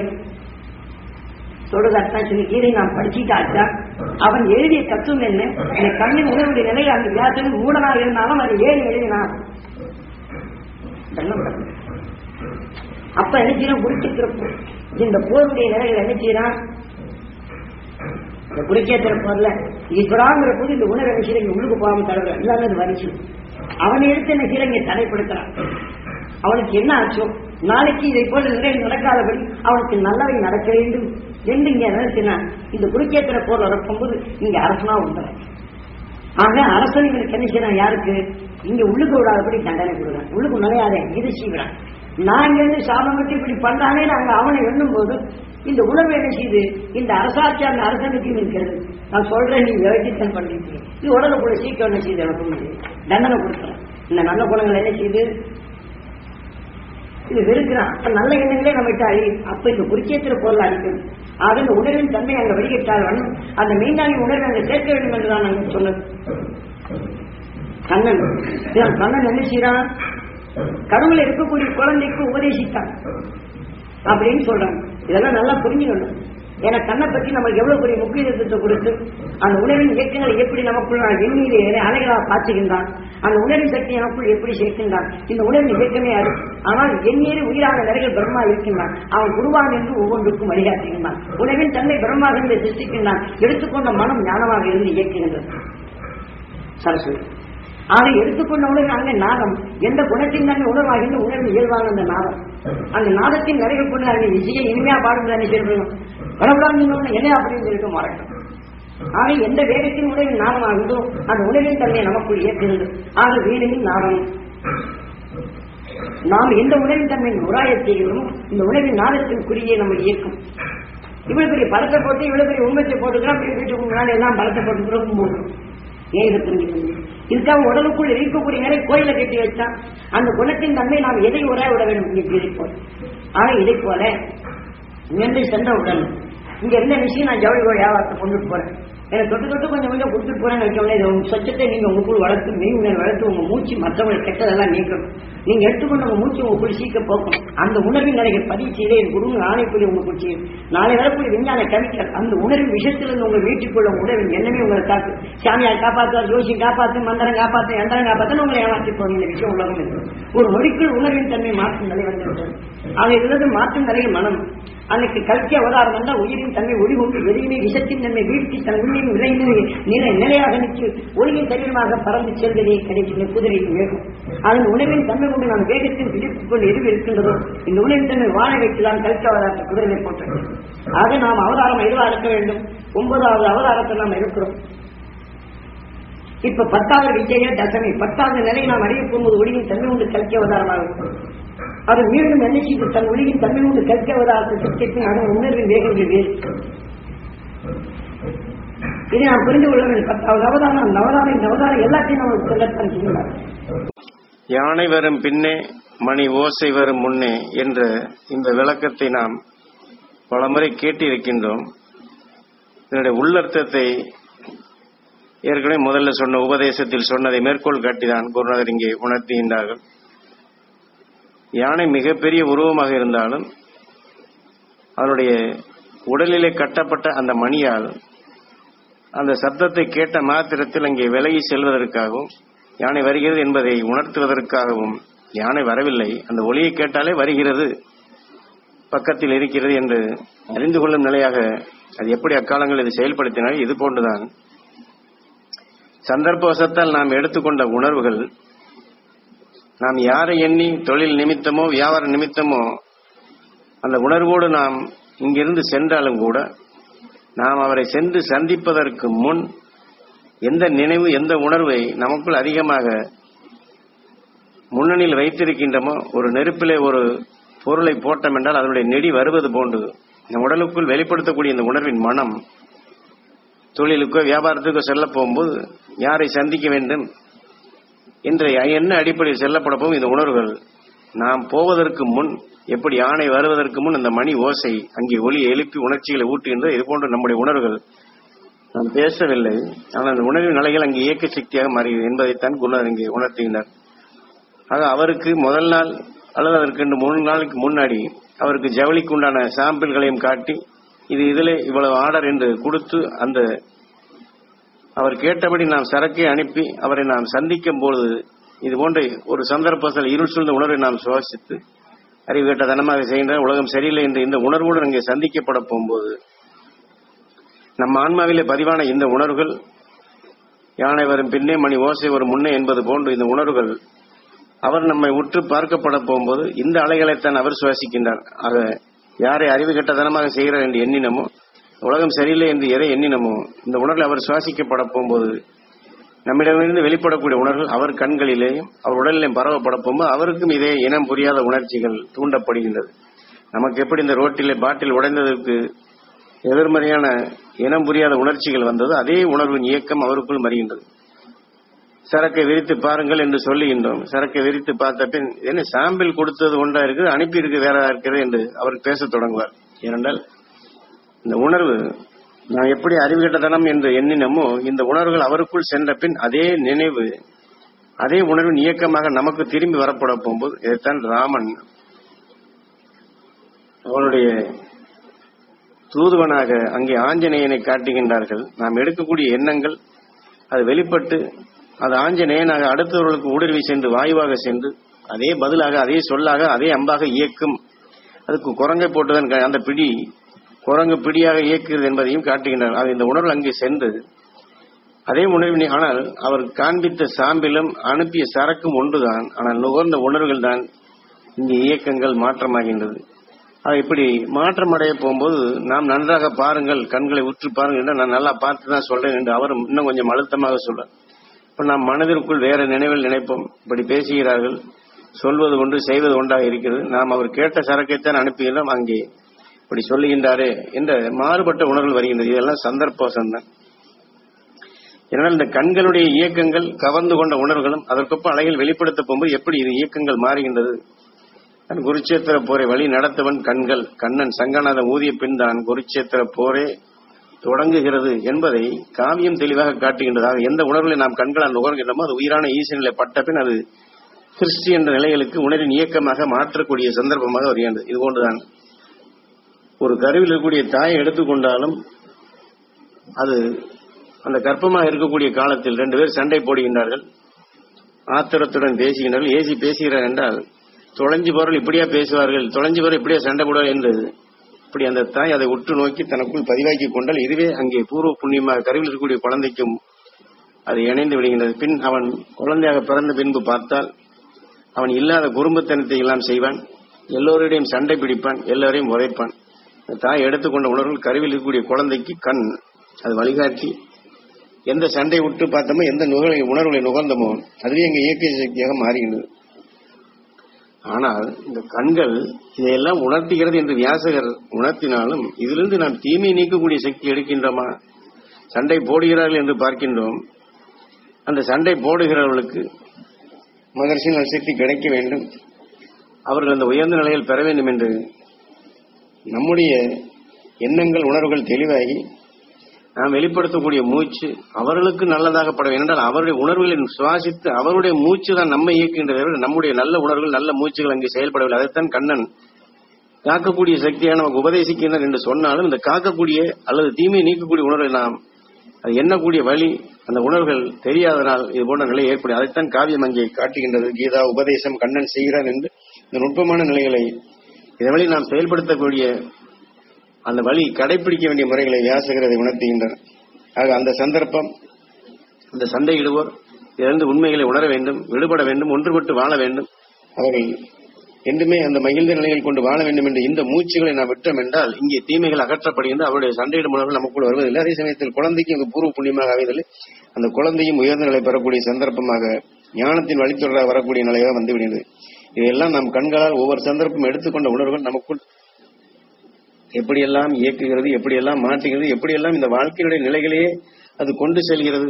சொல்றது அர்த்தம் சொல்லி கீதை நான் படிச்சுட்டாச்சா அவன் எழுதிய தத்துவம் என்ன இந்த கண்ணின் உணவுடைய நிலையை அந்த வியாசன் மூடனாக இருந்தாலும் அதை ஏன் எழுதினான் இதெல்லாம் பாருங்க. அப்ப என்ன செய்யணும் குருச்சேத்திர போர் இந்த போருடைய நிலைகள் என்ன செய்யறான் இந்த குருச்சேத்திர போர்ல ஈஸ்வராங்கிற போது இந்த உணர்வு என்ன செய்யற உள்ளுக்கு போகாம தடவை எல்லாமே அது வரிச்சு அவனை எடுத்து என்ன செய்யற இங்க தடைப்படுத்துறான் அவனுக்கு என்ன ஆச்சோ நாளைக்கு இதை போல நிலை நடக்காதபடி அவனுக்கு நல்லவை நடக்க வேண்டும் என்று இங்க நினைச்சினான் இந்த குருக்கேத்திர போர் வரப்போகும்போது இங்க அரசனா உண்டான் ஆக அரசன் இவனுக்கு என்ன செய்யறான் யாருக்கு இங்க உள்ளுக்கு விடாதபடி தண்டனை கொடுக்குறான் உள்ளுக்கு நுழையாதே இது செய்கிறான் நான் இங்க இருந்து சாபம் விட்டு இப்படி பண்றானே நாங்க அவனை எண்ணும் போது இந்த உணர்வு என்ன செய்யுது இந்த அரசாட்சி அந்த அரசனுக்கு இருக்கிறது நான் சொல்றேன் நீ விவசாயம் பண்ணிட்டு இது உடனே கூட சீக்கிரம் என்ன செய்யுது எனக்கு முடியுது. தண்டனை கொடுக்குறான் இந்த நல்ல குணங்கள் என்ன செய்யுது இது வெறுக்கிறான் அப்ப நல்ல எண்ணங்களே நம்ம விட்டு அழி அப்ப இந்த குருச்சேத்திர பொருள் அடிக்கணும் ஆக இந்த உணர்வின் தன்மை அங்க வெளியிட்டால் வேணும் அந்த மெய்ஞானி உணர்வை அங்க சேர்க்க வேண்டும் என்றுதான் நாங்கள் சொன்னது கண்ணன் இவன் கண்ணன் என்ன செய்யறான் கடவுள் இருக்கக்கூடிய குழந்தைக்கு உபதேசித்தான் அப்படின்னு சொல்றாங்க இதெல்லாம் நல்லா புரிஞ்சுக்கணும் ஏன்னா கண்ணை பற்றி நமக்கு எவ்வளவு பெரிய முக்கியத்துவத்தை கொடுத்து அந்த உணவின் இயக்கங்களை எப்படி நமக்குள் நான் எண்ணீரே அலைகளாக பாய்ச்சுகின்றான் அந்த உணவின் சக்தி நமக்குள் எப்படி சேர்க்கின்றான் இந்த உணவின் இயக்கமே அது ஆனால் எண்ணீர் உயிரான நிலைகள் பிரம்மா இருக்கின்றான் அவன் குருவான் என்று ஒவ்வொன்றுக்கும் வழிகாட்டுகின்றான் உணவின் தன்மை பிரம்மாக இருந்து சிருஷ்டிக்கின்றான் எடுத்துக்கொண்ட மனம் ஞானமாக இருந்து இயக்குகின்றது சரஸ்வதி ஆக எடுத்துக்கொண்ட உணவு அங்கே நாதம் எந்த குணத்தின் தன்மை உணர்வாகின்ற உணர்வு இயல்பான அந்த நாதம் அந்த நாதத்தின் நிறைகள் கொண்டு அங்கே இசையை இனிமையா பாடும் தானே சொல்லணும் கடவுளாங்க என்ன அப்படின்னு சொல்லிட்டு மறக்கும் ஆக எந்த வேகத்தின் உணவின் நாதமாகுதோ அந்த உணவின் தன்மை நமக்குள் இயக்குகிறது ஆக வீணையின் நாதம் நாம் எந்த உணவின் தன்மையின் உராயத் செய்கிறோமோ இந்த உணவின் நாதத்தின் குறியை நம்ம இயக்கும் இவ்வளவு பெரிய படத்தை போட்டு இவ்வளவு பெரிய உண்மத்தை போட்டுக்கிறோம் அப்படி வீட்டுக்கு முன்னாடி எல்லாம் படத்தை போட்டு கும்பிடுறோம் ஏன் இதை புரிஞ்சுக்கணும் இதுக்காக உடலுக்குள் இருக்கக்கூடிய நிலை கோயிலை கட்டி வச்சா அந்த குணத்தின் தன்மை நாம் எதை உரைய விட வேண்டும் இங்கே இதை போல ஆக இதை போல இங்கிருந்து சென்ற உடல் இங்க இருந்த விஷயம் நான் ஜவுளி கோழி வியாபாரத்தை கொண்டுட்டு போறேன் எனக்கு தொட்டு தொட்டு கொஞ்சம் கொஞ்சம் கொடுத்துட்டு போறேன்னு வைக்கல இது உங்க சொச்சத்தை நீங்க உங்களுக்குள் வளர்த்து மெய் உணர்வு வளர்த்து உங்க மூச்சு மற்றவங்களை கெட்டதெல்லாம் நீக்கணும் நீங்க எடுத்துக்கொண்டு உங்க மூச்சு உங்களுக்குள் சீக்க போக்கும் அந்த உணர்வின் நிலைகள் பதிவு செய்தே குரு ஆணைக்குள்ளே உங்களுக்கு செய்யும் நாளை வரக்கூடிய விஞ்ஞான கவிக்கல் அந்த உணர்வின் விஷயத்திலிருந்து உங்க வீட்டுக்குள்ள உணர்வின் எண்ணமே உங்களை காத்து சாமியார் காப்பாற்றுவார் ஜோசி காப்பாத்து மந்திரம் காப்பாத்து எந்திரம் காப்பாத்து உங்களை ஏமாற்றி போவீங்க இந்த விஷயம் உலகம் இருக்கு ஒரு நொடிக்குள் உணர்வின் தன்மை மாற்றும் நிலை வந்துவிட்டது ஆக இதிலிருந்து மாற்றும் நிலையை மனம் அன்னைக்கு கல்கி அவதாரம் வந்தால் உயிரின் தன்மை ஒளி கொண்டு எதையுமே விஷத்தின் தன்மை வீழ்த்தி தன் உண்மையின் விளைந்து நிலை நிலையாக நிற்று ஒளியின் சரீரமாக பறந்து செல்வதே கிடைக்கின்ற குதிரையின் வேகம் அதன் உணவின் தன்மை கொண்டு நாம் வேகத்தில் பிடித்துக் கொண்டு எதுவும் இருக்கின்றதோ இந்த உணவின் தன்மை வாழ வைத்துதான் கல்கி அவதாரத்தை குதிரை போட்டது ஆக நாம் அவதாரம் எதுவாக இருக்க வேண்டும் ஒன்பதாவது அவதாரத்தை நாம் இருக்கிறோம் இப்ப பத்தாவது விஜய தசமி பத்தாவது நிலை நாம் அடைய போகும்போது ஒளியின் தன்மை உண்டு கல்கி அவதாரமாக இருக்கும் அது மீண்டும் என்ன செய்து தன் ஒளியின் தன்மை உண்டு கல்கி அவதாரத்தை சித்தித்து அதன் உணர்வின் வேகங்கள் வேறு இதை நாம் புரிந்து கொள்ள வேண்டும் பத்தாவது அவதாரம் நவதாரம் நவதாரம் எல்லாத்தையும் நம்ம சொல்லத்தான் செய்யலாம் யானை வரும் பின்னே மணி ஓசை வரும் முன்னே என்ற இந்த விளக்கத்தை நாம் பலமுறை கேட்டிருக்கின்றோம் இதனுடைய உள்ளர்த்தத்தை ஏற்கனவே முதல்ல சொன்ன உபதேசத்தில் சொன்னதை மேற்கோள் காட்டிதான் குருநாதர் இங்கே உணர்த்துகின்றார்கள் யானை மிகப்பெரிய உருவமாக இருந்தாலும் அதனுடைய உடலிலே கட்டப்பட்ட அந்த மணியால் அந்த சத்தத்தை கேட்ட மாத்திரத்தில் அங்கே விலகி செல்வதற்காகவும் யானை வருகிறது என்பதை உணர்த்துவதற்காகவும் யானை வரவில்லை அந்த ஒளியை கேட்டாலே வருகிறது பக்கத்தில் இருக்கிறது என்று அறிந்து கொள்ளும் நிலையாக அது எப்படி அக்காலங்கள் இது செயல்படுத்தினாலும் இது போன்றுதான் சந்தர்ப்பவசத்தால் நாம் எடுத்துக்கொண்ட உணர்வுகள் நாம் யாரை எண்ணி தொழில் நிமித்தமோ வியாபார நிமித்தமோ அந்த உணர்வோடு நாம் இங்கிருந்து சென்றாலும் கூட நாம் அவரை சென்று சந்திப்பதற்கு முன் எந்த நினைவு எந்த உணர்வை நமக்குள் அதிகமாக முன்னணியில் வைத்திருக்கின்றமோ ஒரு நெருப்பிலே ஒரு பொருளை போட்டோம் என்றால் அதனுடைய நெடி வருவது போன்று நம் உடலுக்குள் வெளிப்படுத்தக்கூடிய இந்த உணர்வின் மனம் தொழிலுக்கோ வியாபாரத்துக்கோ செல்ல போகும்போது யாரை சந்திக்க வேண்டும் என்ற என்ன அடிப்படையில் செல்லப்பட போகும் இந்த உணர்வுகள் நாம் போவதற்கு முன் எப்படி யானை வருவதற்கு முன் இந்த மணி ஓசை அங்கே ஒலி எழுப்பி உணர்ச்சிகளை ஊட்டுகின்ற இது போன்ற நம்முடைய உணர்வுகள் நாம் பேசவில்லை ஆனால் அந்த உணர்வின் நிலைகள் அங்கே இயக்க சக்தியாக மாறுகிறது என்பதைத்தான் குருநாதர் இங்கே உணர்த்துகின்றார் ஆக அவருக்கு முதல் நாள் அல்லது அதற்கு ரெண்டு மூணு நாளுக்கு முன்னாடி அவருக்கு ஜவுளிக்கு உண்டான சாம்பிள்களையும் காட்டி இது இதில் இவ்வளவு ஆர்டர் என்று கொடுத்து அந்த அவர் கேட்டபடி நாம் சரக்கை அனுப்பி அவரை நாம் சந்திக்கும் பொழுது இது போன்ற ஒரு சந்தர்ப்பத்தில் இருள் சூழ்ந்த உணர்வை நாம் சுவாசித்து அறிவு கேட்ட தனமாக செய்கின்ற உலகம் சரியில்லை என்று இந்த உணர்வுடன் அங்கே சந்திக்கப்பட போகும்போது நம் ஆன்மாவிலே பதிவான இந்த உணர்வுகள் யானை வரும் பின்னே மணி ஓசை வரும் முன்னே என்பது போன்று இந்த உணர்வுகள் அவர் நம்மை உற்று பார்க்கப்பட போகும்போது இந்த அலைகளைத்தான் அவர் சுவாசிக்கின்றார் ஆக யாரை அறிவு கெட்டதனமாக செய்கிறார் என்று எண்ணினமோ உலகம் சரியில்லை என்று எதை எண்ணினமோ இந்த உணர்வில் அவர் சுவாசிக்கப்பட போகும்போது நம்மிடமிருந்து வெளிப்படக்கூடிய உணர்வுகள் அவர் கண்களிலேயும் அவர் உடலிலேயும் பரவப்பட போகும்போது அவருக்கும் இதே இனம் புரியாத உணர்ச்சிகள் தூண்டப்படுகின்றது நமக்கு எப்படி இந்த ரோட்டிலே பாட்டில் உடைந்ததற்கு எதிர்மறையான இனம் புரியாத உணர்ச்சிகள் வந்ததோ அதே உணர்வின் இயக்கம் அவருக்குள் மறிகின்றது சரக்கை விரித்து பாருங்கள் என்று சொல்லுகின்றோம் சரக்கை விரித்து பார்த்த பின் என்ன சாம்பிள் கொடுத்தது ஒன்றா இருக்குது அனுப்பி இருக்கு வேற இருக்கிறது என்று அவர் பேசத் தொடங்குவார் ஏனென்றால் இந்த உணர்வு நான் எப்படி அறிவுகட்டதனம் என்று எண்ணினமோ இந்த உணர்வுகள் அவருக்குள் சென்ற பின் அதே நினைவு அதே உணர்வின் இயக்கமாக நமக்கு திரும்பி வரப்பட போகும்போது இதைத்தான் ராமன் அவனுடைய தூதுவனாக அங்கே ஆஞ்சநேயனை காட்டுகின்றார்கள் நாம் எடுக்கக்கூடிய எண்ணங்கள் அது வெளிப்பட்டு அது ஆஞ்சநேயனாக அடுத்தவர்களுக்கு ஊடுருவி சென்று வாயுவாக சென்று அதே பதிலாக அதே சொல்லாக அதே அம்பாக இயக்கும் அதுக்கு குரங்கை போட்டுதான் க- அந்த பிடி குரங்கு பிடியாக இயக்குகிறது என்பதையும் காட்டுகின்றார் அது இந்த உணர்வு அங்கே சென்று அதே உணர்வினை ஆனால் அவர் காண்பித்த சாம்பிலும் அனுப்பிய சரக்கும் ஒன்றுதான் ஆனால் நுகர்ந்த உணர்வுகள் தான் இங்கே இயக்கங்கள் மாற்றமாகின்றது அது இப்படி மாற்றம் அடைய போகும்போது நாம் நன்றாக பாருங்கள் கண்களை உற்று பாருங்கள் என்று நான் நல்லா பார்த்து தான் சொல்றேன் என்று அவரும் இன்னும் கொஞ்சம் அழுத்தமாக சொல்றார் இப்ப நாம் மனதிற்குள் வேற நினைவில் நினைப்போம் இப்படி பேசுகிறார்கள் சொல்வது ஒன்று செய்வது ஒன்றாக இருக்கிறது நாம் அவர் கேட்ட சரக்கைத்தான் அனுப்புகிறோம் அங்கே இப்படி சொல்லுகின்றாரே என்ற மாறுபட்ட உணர்வு வருகின்றது இதெல்லாம் சந்தர்ப்போசம் தான் ஏனால் இந்த கண்களுடைய இயக்கங்கள் கவர்ந்து கொண்ட உணர்வுகளும் அதற்கொப்ப அலைகள் வெளிப்படுத்த போகும்போது எப்படி இது இயக்கங்கள் மாறுகின்றது தன் குருச்சேத்திர போரை வழி நடத்தவன் கண்கள் கண்ணன் சங்கநாதன் ஊதிய பின் தான் குருச்சேத்திர போரே தொடங்குகிறது என்பதை காவியம் தெளிவாக காட்டுகின்றது ஆக எந்த உணர்வுகளை நாம் கண்களால் நுகர்கின்றோமோ அது உயிரான ஈசனிலை பட்ட பின் அது கிறிஸ்டி என்ற நிலைகளுக்கு உணரின் இயக்கமாக மாற்றக்கூடிய சந்தர்ப்பமாக வருகின்றது இது போன்றுதான் ஒரு கருவில் இருக்கக்கூடிய தாயை எடுத்துக்கொண்டாலும் அது அந்த கர்ப்பமாக இருக்கக்கூடிய காலத்தில் ரெண்டு பேர் சண்டை போடுகின்றார்கள் ஆத்திரத்துடன் பேசுகின்றார்கள் ஏசி பேசுகிறார் என்றால் தொலைஞ்சு போறவர்கள் இப்படியா பேசுவார்கள் தொலைஞ்சு போற இப்படியா சண்டை போடுவார் என்று இப்படி அந்த தாய் அதை உற்று நோக்கி தனக்குள் பதிவாக்கி கொண்டால் இதுவே அங்கே பூர்வ புண்ணியமாக கருவில் இருக்கக்கூடிய குழந்தைக்கும் அது இணைந்து விடுகின்றது பின் அவன் குழந்தையாக பிறந்த பின்பு பார்த்தால் அவன் இல்லாத குறும்புத்தனத்தை எல்லாம் செய்வான் எல்லோரிடையும் சண்டை பிடிப்பான் எல்லோரையும் உதைப்பான் அந்த தாய் எடுத்துக்கொண்ட உணர்வுகள் கருவில் இருக்கக்கூடிய குழந்தைக்கு கண் அது வழிகாட்டி எந்த சண்டை விட்டு பார்த்தோமோ எந்த நுகர்வை உணர்வுகளை நுகர்ந்தமோ அதுவே எங்க இயற்கை சக்தியாக மாறுகின்றது ஆனால் இந்த கண்கள் இதையெல்லாம் உணர்த்துகிறது என்று வியாசகர் உணர்த்தினாலும் இதிலிருந்து நாம் தீமை நீக்கக்கூடிய சக்தி எடுக்கின்றோமா சண்டை போடுகிறார்கள் என்று பார்க்கின்றோம் அந்த சண்டை போடுகிறவர்களுக்கு மகர்ஷியின் சக்தி கிடைக்க வேண்டும் அவர்கள் அந்த உயர்ந்த நிலையில் பெற வேண்டும் என்று நம்முடைய எண்ணங்கள் உணர்வுகள் தெளிவாகி நாம் வெளிப்படுத்தக்கூடிய மூச்சு அவர்களுக்கு நல்லதாக பட வேண்டும் என்றால் அவருடைய உணர்வுகளை சுவாசித்து அவருடைய மூச்சு தான் நம்மை இயக்குகின்றதை விட நம்முடைய நல்ல உணர்வுகள் நல்ல மூச்சுகள் அங்கே செயல்படவில்லை அதைத்தான் கண்ணன் காக்கக்கூடிய சக்தியாக நமக்கு உபதேசிக்கின்றனர் என்று சொன்னாலும் இந்த காக்கக்கூடிய அல்லது தீமையை நீக்கக்கூடிய உணர்வை நாம் அது எண்ணக்கூடிய வழி அந்த உணர்வுகள் தெரியாதனால் இது போன்ற நிலை ஏற்படும் அதைத்தான் காவியம் அங்கே காட்டுகின்றது கீதா உபதேசம் கண்ணன் செய்கிறான் என்று இந்த நுட்பமான நிலைகளை இதன் வழி நாம் செயல்படுத்தக்கூடிய அந்த வழி கடைபிடிக்க வேண்டிய முறைகளை வியாசகர் அதை உணர்த்துகின்றனர் ஆக அந்த சந்தர்ப்பம் அந்த சண்டையிடுவோர் இதிலிருந்து உண்மைகளை உணர வேண்டும் விடுபட வேண்டும் ஒன்றுபட்டு வாழ வேண்டும் அவர்கள் என்றுமே அந்த மகிழ்ந்த நிலையில் கொண்டு வாழ வேண்டும் என்று இந்த மூச்சுகளை நாம் விட்டோம் என்றால் இங்கே தீமைகள் அகற்றப்படுகின்ற அவருடைய சண்டையிடும் உணர்வுகள் நமக்குள் வருவதில்லை அதே சமயத்தில் குழந்தைக்கு அங்கு பூர்வ புண்ணியமாக ஆவதில்லை அந்த குழந்தையும் உயர்ந்த நிலை பெறக்கூடிய சந்தர்ப்பமாக ஞானத்தின் வழித்தொடராக வரக்கூடிய நிலையாக வந்துவிடுகிறது இதையெல்லாம் நம் கண்களால் ஒவ்வொரு சந்தர்ப்பம் எடுத்துக்கொண்ட உணர்வுகள் நமக்குள் எப்படியெல்லாம் இயக்குகிறது எப்படியெல்லாம் மாற்றுகிறது எப்படியெல்லாம் இந்த வாழ்க்கையினுடைய நிலைகளையே அது கொண்டு செல்கிறது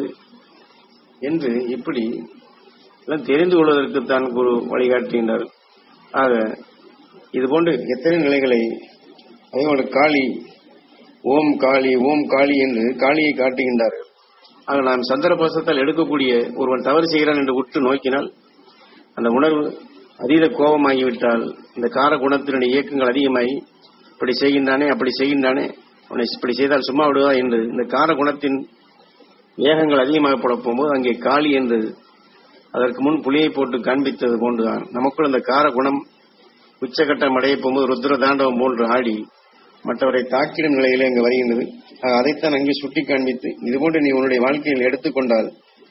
என்று இப்படி எல்லாம் தெரிந்து கொள்வதற்கு தான் குரு வழிகாட்டுகின்றார் ஆக இது போன்று எத்தனை நிலைகளை அதேபோல காளி ஓம் காளி ஓம் காளி என்று காளியை காட்டுகின்றார்கள் ஆக நாம் சந்தர்ப்பசத்தால் எடுக்கக்கூடிய ஒருவன் தவறு செய்கிறான் என்று உற்று நோக்கினால் அந்த உணர்வு அதீத கோபமாகிவிட்டால் இந்த கார குணத்தினுடைய இயக்கங்கள் அதிகமாகி இப்படி செய்கின்றானே அப்படி செய்கின்றானே அவனை இப்படி செய்தால் சும்மா விடுவா என்று இந்த கார குணத்தின் வேகங்கள் அதிகமாக போட போகும்போது அங்கே காளி என்று அதற்கு முன் புலியை போட்டு காண்பித்தது போன்றுதான் நமக்குள் அந்த கார குணம் உச்சகட்டம் அடைய போகும்போது ருத்ர தாண்டவம் போன்று ஆடி மற்றவரை தாக்கிடும் நிலையிலே அங்கு வருகின்றது ஆக அதைத்தான் அங்கே சுட்டி காண்பித்து இதுபோன்று நீ உன்னுடைய வாழ்க்கையில் எடுத்துக்கொண்டால்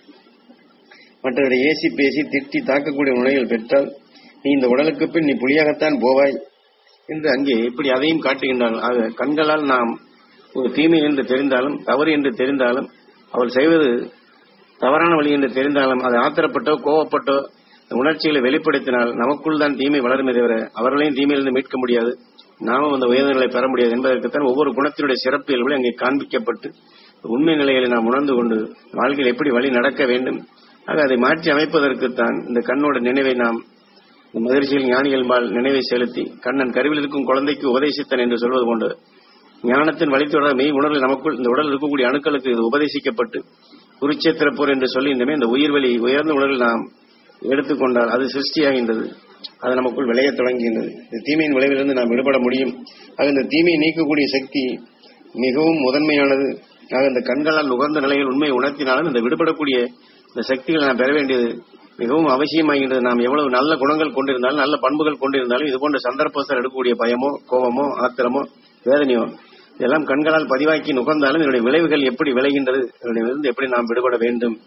மற்றவரை ஏசி பேசி திட்டி தாக்கக்கூடிய நிலையில் பெற்றால் நீ இந்த உடலுக்கு பின் நீ புலியாகத்தான் போவாய் என்று அங்கே இப்படி அதையும் காட்டுகின்றார்கள் ஆக கண்களால் நாம் ஒரு தீமை என்று தெரிந்தாலும் தவறு என்று தெரிந்தாலும் அவள் செய்வது தவறான வழி என்று தெரிந்தாலும் அது ஆத்திரப்பட்டோ கோவப்பட்டோ இந்த உணர்ச்சிகளை வெளிப்படுத்தினால் நமக்குள் தான் தீமை வளருமே தவிர அவர்களையும் தீமையிலிருந்து மீட்க முடியாது நாமும் அந்த உயர்நிலை பெற முடியாது என்பதற்குத்தான் ஒவ்வொரு குணத்தினுடைய சிறப்பு இயல்புகளும் அங்கே காண்பிக்கப்பட்டு உண்மை நிலைகளை நாம் உணர்ந்து கொண்டு வாழ்க்கையில் எப்படி வழி நடக்க வேண்டும் ஆக அதை மாற்றி அமைப்பதற்குத்தான் இந்த கண்ணோட நினைவை நாம் மகிழ்ச்சியில் ஞானிகள்பால் நினைவை செலுத்தி கண்ணன் கருவில் இருக்கும் குழந்தைக்கு உபதேசித்தன் என்று சொல்வது போன்று ஞானத்தின் வழித்தொடர் மெய் உணர்வில் நமக்குள் இந்த உடல் இருக்கக்கூடிய அணுக்களுக்கு இது உபதேசிக்கப்பட்டு குருச்சேத்திர போர் என்று சொல்லி இந்த உயிர் வழி உயர்ந்த உணர்வில் நாம் எடுத்துக்கொண்டால் அது சிருஷ்டியாகின்றது அது நமக்குள் விளையத் தொடங்குகின்றது இந்த தீமையின் விளைவிலிருந்து நாம் விடுபட முடியும் ஆக இந்த தீமையை நீக்கக்கூடிய சக்தி மிகவும் முதன்மையானது ஆக இந்த கண்களால் நுகர்ந்த நிலையில் உண்மையை உணர்த்தினாலும் இந்த விடுபடக்கூடிய இந்த சக்திகளை நாம் பெற வேண்டியது மிகவும் அவசியமாகின்றது நாம் எவ்வளவு நல்ல குணங்கள் கொண்டிருந்தாலும் நல்ல பண்புகள் கொண்டிருந்தாலும் இது போன்ற சந்தர்ப்பத்தில் எடுக்கக்கூடிய பயமோ கோபமோ ஆத்திரமோ வேதனையோ இதெல்லாம் கண்களால் பதிவாக்கி நுகர்ந்தாலும் இதனுடைய விளைவுகள் எப்படி விளைகின்றது இதனுடைய எப்படி நாம் விடுபட வேண்டும்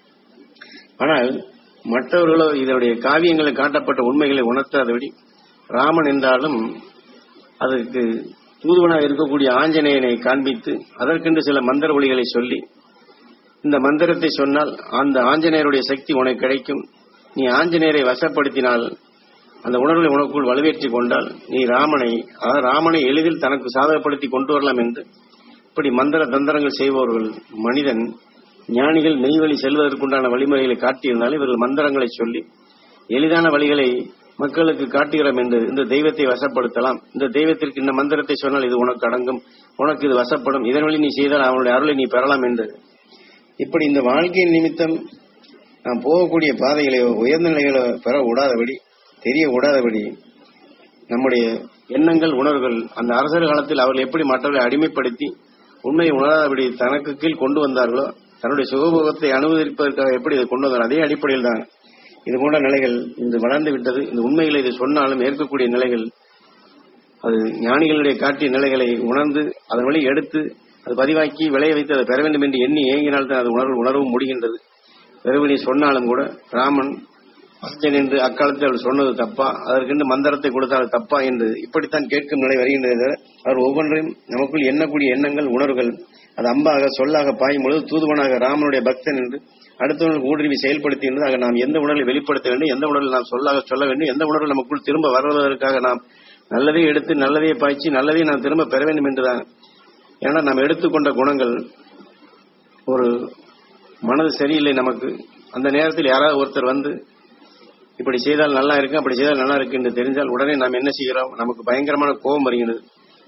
ஆனால் மற்றவர்களோ இதனுடைய காவியங்களில் காட்டப்பட்ட உண்மைகளை உணர்த்தாதபடி ராமன் என்றாலும் அதற்கு தூதுவனாக இருக்கக்கூடிய ஆஞ்சநேயனை காண்பித்து அதற்கென்று சில மந்திர ஒளிகளை சொல்லி இந்த மந்திரத்தை சொன்னால் அந்த ஆஞ்சநேயருடைய சக்தி உனக்கு கிடைக்கும் நீ ஆஞ்சநேயரை வசப்படுத்தினால் அந்த உணர்வை உனக்குள் வலுவேற்றிக் கொண்டால் நீ ராமனை அதாவது ராமனை எளிதில் தனக்கு சாதகப்படுத்தி கொண்டு வரலாம் என்று இப்படி மந்திர தந்திரங்கள் செய்பவர்கள் மனிதன் ஞானிகள் மெய்வழி செல்வதற்குண்டான வழிமுறைகளை காட்டியிருந்தாலும் இவர்கள் மந்திரங்களை சொல்லி எளிதான வழிகளை மக்களுக்கு காட்டுகிறோம் என்று இந்த தெய்வத்தை வசப்படுத்தலாம் இந்த தெய்வத்திற்கு இந்த மந்திரத்தை சொன்னால் இது உனக்கு அடங்கும் உனக்கு இது வசப்படும் இதன் வழி நீ செய்தால் அவனுடைய அருளை நீ பெறலாம் என்று இப்படி இந்த வாழ்க்கையின் நிமித்தம் நாம் போகக்கூடிய பாதைகளை உயர்ந்த நிலைகளை பெற விடாதபடி தெரிய விடாதபடி நம்முடைய எண்ணங்கள் உணர்வுகள் அந்த அரசர் காலத்தில் அவர்கள் எப்படி மற்றவர்களை அடிமைப்படுத்தி உண்மையை உணராதபடி தனக்கு கீழ் கொண்டு வந்தார்களோ தன்னுடைய சுகபோகத்தை அனுபவிப்பதற்காக எப்படி இதை கொண்டு வந்தார் அதே அடிப்படையில் தான் இது போன்ற நிலைகள் இன்று வளர்ந்து விட்டது இந்த உண்மைகளை இதை சொன்னாலும் ஏற்கக்கூடிய நிலைகள் அது ஞானிகளுடைய காட்டிய நிலைகளை உணர்ந்து அதன் வழி எடுத்து அது பதிவாக்கி விளைய வைத்து அதை பெற வேண்டும் என்று எண்ணி ஏங்கினால்தான் அது உணர்வு உணரவும் முடிகின்றது வெறுவனி சொன்னாலும் கூட ராமன் அர்ஜன் என்று அக்காலத்தில் அவர் சொன்னது தப்பா அதற்கென்று மந்திரத்தை கொடுத்தால் தப்பா என்று இப்படித்தான் கேட்கும் நிலை வருகின்றது அவர் ஒவ்வொன்றையும் நமக்குள் எண்ணக்கூடிய எண்ணங்கள் உணர்வுகள் அது அம்பாக சொல்லாக பாயும் பொழுது தூதுவனாக ராமனுடைய பக்தன் என்று அடுத்தவர்களுக்கு ஊடுருவி செயல்படுத்துகின்றது ஆக நாம் எந்த உணர்வை வெளிப்படுத்த வேண்டும் எந்த உணர்வில் நாம் சொல்லாக சொல்ல வேண்டும் எந்த உணர்வு நமக்குள் திரும்ப வருவதற்காக நாம் நல்லதை எடுத்து நல்லதையே பாய்ச்சி நல்லதையே நாம் திரும்ப பெற வேண்டும் என்றுதான் ஏன்னா நாம் எடுத்துக்கொண்ட குணங்கள் ஒரு மனது சரியில்லை நமக்கு அந்த நேரத்தில் யாராவது ஒருத்தர் வந்து இப்படி செய்தால் நல்லா இருக்கு அப்படி செய்தால் நல்லா இருக்கு என்று தெரிஞ்சால் உடனே நாம் என்ன செய்கிறோம் நமக்கு பயங்கரமான கோபம் வருகிறது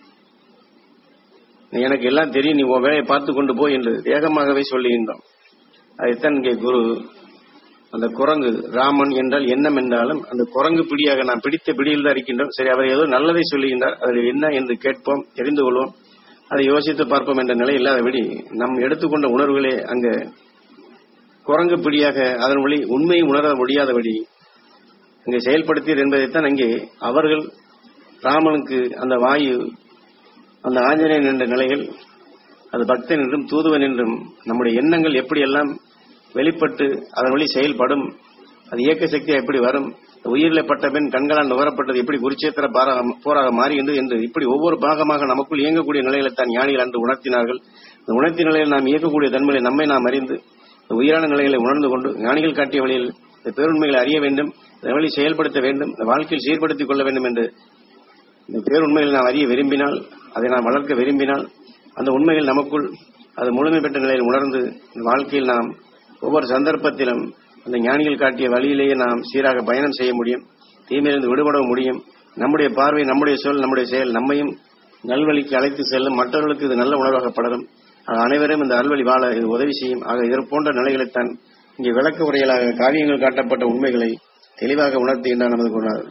எனக்கு எல்லாம் தெரியும் நீ உன் வேலையை பார்த்து கொண்டு போய் என்று வேகமாகவே சொல்லுகின்றோம் அதைத்தான் இங்கே குரு அந்த குரங்கு ராமன் என்றால் எண்ணம் என்றாலும் அந்த குரங்கு பிடியாக நாம் பிடித்த பிடியில் தான் இருக்கின்றோம் சரி அவர் ஏதோ நல்லதை சொல்லுகின்றார் அதில் என்ன என்று கேட்போம் தெரிந்து கொள்வோம் அதை யோசித்து பார்ப்போம் என்ற நிலை இல்லாதபடி நம் எடுத்துக்கொண்ட உணர்வுகளே அங்க குரங்கு பிடியாக அதன் வழி உண்மையை உணர முடியாதபடி இங்கே செயல்படுத்தீர் என்பதைத்தான் அங்கே அவர்கள் ராமனுக்கு அந்த வாயு அந்த ஆஞ்சநேயன் என்ற நிலையில் அது பக்தன் என்றும் தூதுவன் என்றும் நம்முடைய எண்ணங்கள் எப்படியெல்லாம் வெளிப்பட்டு அதன் வழி செயல்படும் அது இயக்க சக்தியா எப்படி வரும் உயிரில் பட்ட பெண் கண்களால் நுகரப்பட்டது எப்படி குருச்சேத்திர பாராக- போராக மாறுகின்றது என்று இப்படி ஒவ்வொரு பாகமாக நமக்குள் இயங்கக்கூடிய நிலைகளை தான் ஞானிகள் அன்று உணர்த்தினார்கள் இந்த உணர்த்திய நிலையில் நாம் இயக்கக்கூடிய தன்மையை நம்மை நாம் அறிந்து இந்த உயிரான நிலைகளை உணர்ந்து கொண்டு ஞானிகள் காட்டிய வழியில் இந்த பேருண்மைகளை அறிய வேண்டும் இந்த வழி செயல்படுத்த வேண்டும் இந்த வாழ்க்கையில் சீர்படுத்திக் கொள்ள வேண்டும் என்று இந்த பேருண்மைகளை நாம் அறிய விரும்பினால் அதை நாம் வளர்க்க விரும்பினால் அந்த உண்மைகள் நமக்குள் அது முழுமை பெற்ற நிலையில் உணர்ந்து இந்த வாழ்க்கையில் நாம் ஒவ்வொரு சந்தர்ப்பத்திலும் அந்த ஞானிகள் காட்டிய வழியிலேயே நாம் சீராக பயணம் செய்ய முடியும் தீமையிலிருந்து விடுபட முடியும் நம்முடைய பார்வை நம்முடைய சொல் நம்முடைய செயல் நம்மையும் நல்வழிக்கு அழைத்து செல்லும் மற்றவர்களுக்கு இது நல்ல உணர்வாக படரும் ஆக அனைவரும் இந்த நல்வழி வாழ இது உதவி செய்யும் ஆக இது போன்ற நிலைகளைத்தான் இங்கே விளக்க உரைகளாக காவியங்கள் காட்டப்பட்ட உண்மைகளை தெளிவாக உணர்த்துகின்றார் நமது குருநாதர்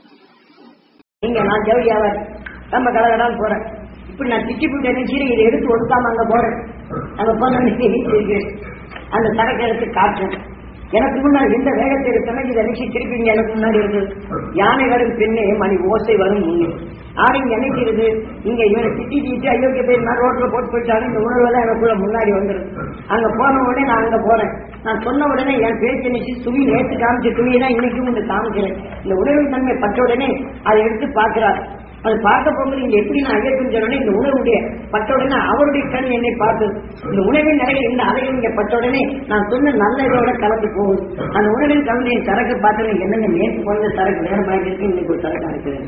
நீங்க நான் ஜவுளியாவர் நம்ம கலகடான்னு போறேன் இப்படி நான் திட்டி போட்டேன்னு சரி இதை எடுத்து ஒடுக்காம அங்க போறேன் அங்க போன இருக்கு அந்த சரக்கு எடுத்து காட்டுறேன் எனக்கு முன்னாடி எந்த வேகத்தை இருக்கணும் இதை நினைச்சு திருப்பி இங்க எனக்கு முன்னாடி இருக்கு யானை வரும் பின்னே மணி ஓசை வரும் முன்னே ஆனா இங்க நினைக்கிறது இங்க இவனை திட்டி தீட்டு அயோக்கிய பேர் நான் ரோட்ல போட்டு போயிட்டாலும் இந்த உணர்வு தான் எனக்குள்ள முன்னாடி வந்துருது அங்க போன உடனே நான் அங்க போறேன் நான் சொன்ன உடனே என் பேச்சு நினைச்சு துணி நேற்று காமிச்ச துணியை தான் இன்னைக்கும் இந்த காமிக்கிறேன் இந்த உணர்வு தன்மை பட்ட உடனே அதை எடுத்து பார்க்கிறார் அது பார்க்க போகும்போது இங்க எப்படி நான் ஐயப்பன் சொன்னோடனே இந்த உணவுடைய பட்ட உடனே அவருடைய கண் என்னை பார்த்து இந்த உணவின் நிறைய இந்த அலைகள் இங்க பட்ட உடனே நான் சொன்ன நல்ல இதோட கலந்து போகுது அந்த உணவின் கலந்து என் சரக்கு பார்த்தேன் என்னங்க நேற்று குறைஞ்ச சரக்கு வேற மாதிரி இருக்கு இன்னைக்கு ஒரு சரக்கு இருக்குது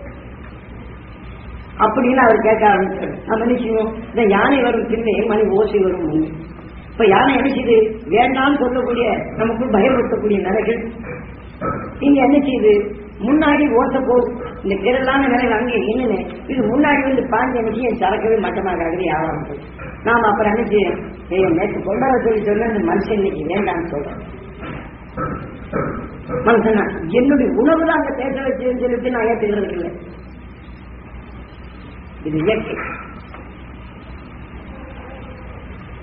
அப்படின்னு அவர் கேட்க ஆரம்பிச்சாரு நம்ம என்ன செய்வோம் இந்த யானை வரும் பின்னே மணி ஓசை வரும் முன்னே இப்ப யானை என்ன செய்யுது வேண்டாம்னு சொல்லக்கூடிய நமக்குள் பயப்படுத்தக்கூடிய நிலைகள் இங்க என்ன செய்யுது முன்னாடி ஓட்ட போகுது இந்த திரளான நிலைகள் அங்கே என்னன்னு இது முன்னாடி வந்து பாஞ்சு அன்னைக்கு என் சரக்கவே மட்டமாக ஆரம்பம் போகுது நாம அப்புறம் என்ன செய்யும் ஏய் நேற்று கொண்டாட சொல்லி சொன்ன இந்த மனுஷன் இன்னைக்கு வேண்டாம்னு சொல்றேன் மனுஷனா என்னுடைய உணவு தான் அங்க பேச வச்சுன்னு சொல்லிட்டு நான் ஏற்றுக்கிறது இல்லை இது இயற்கை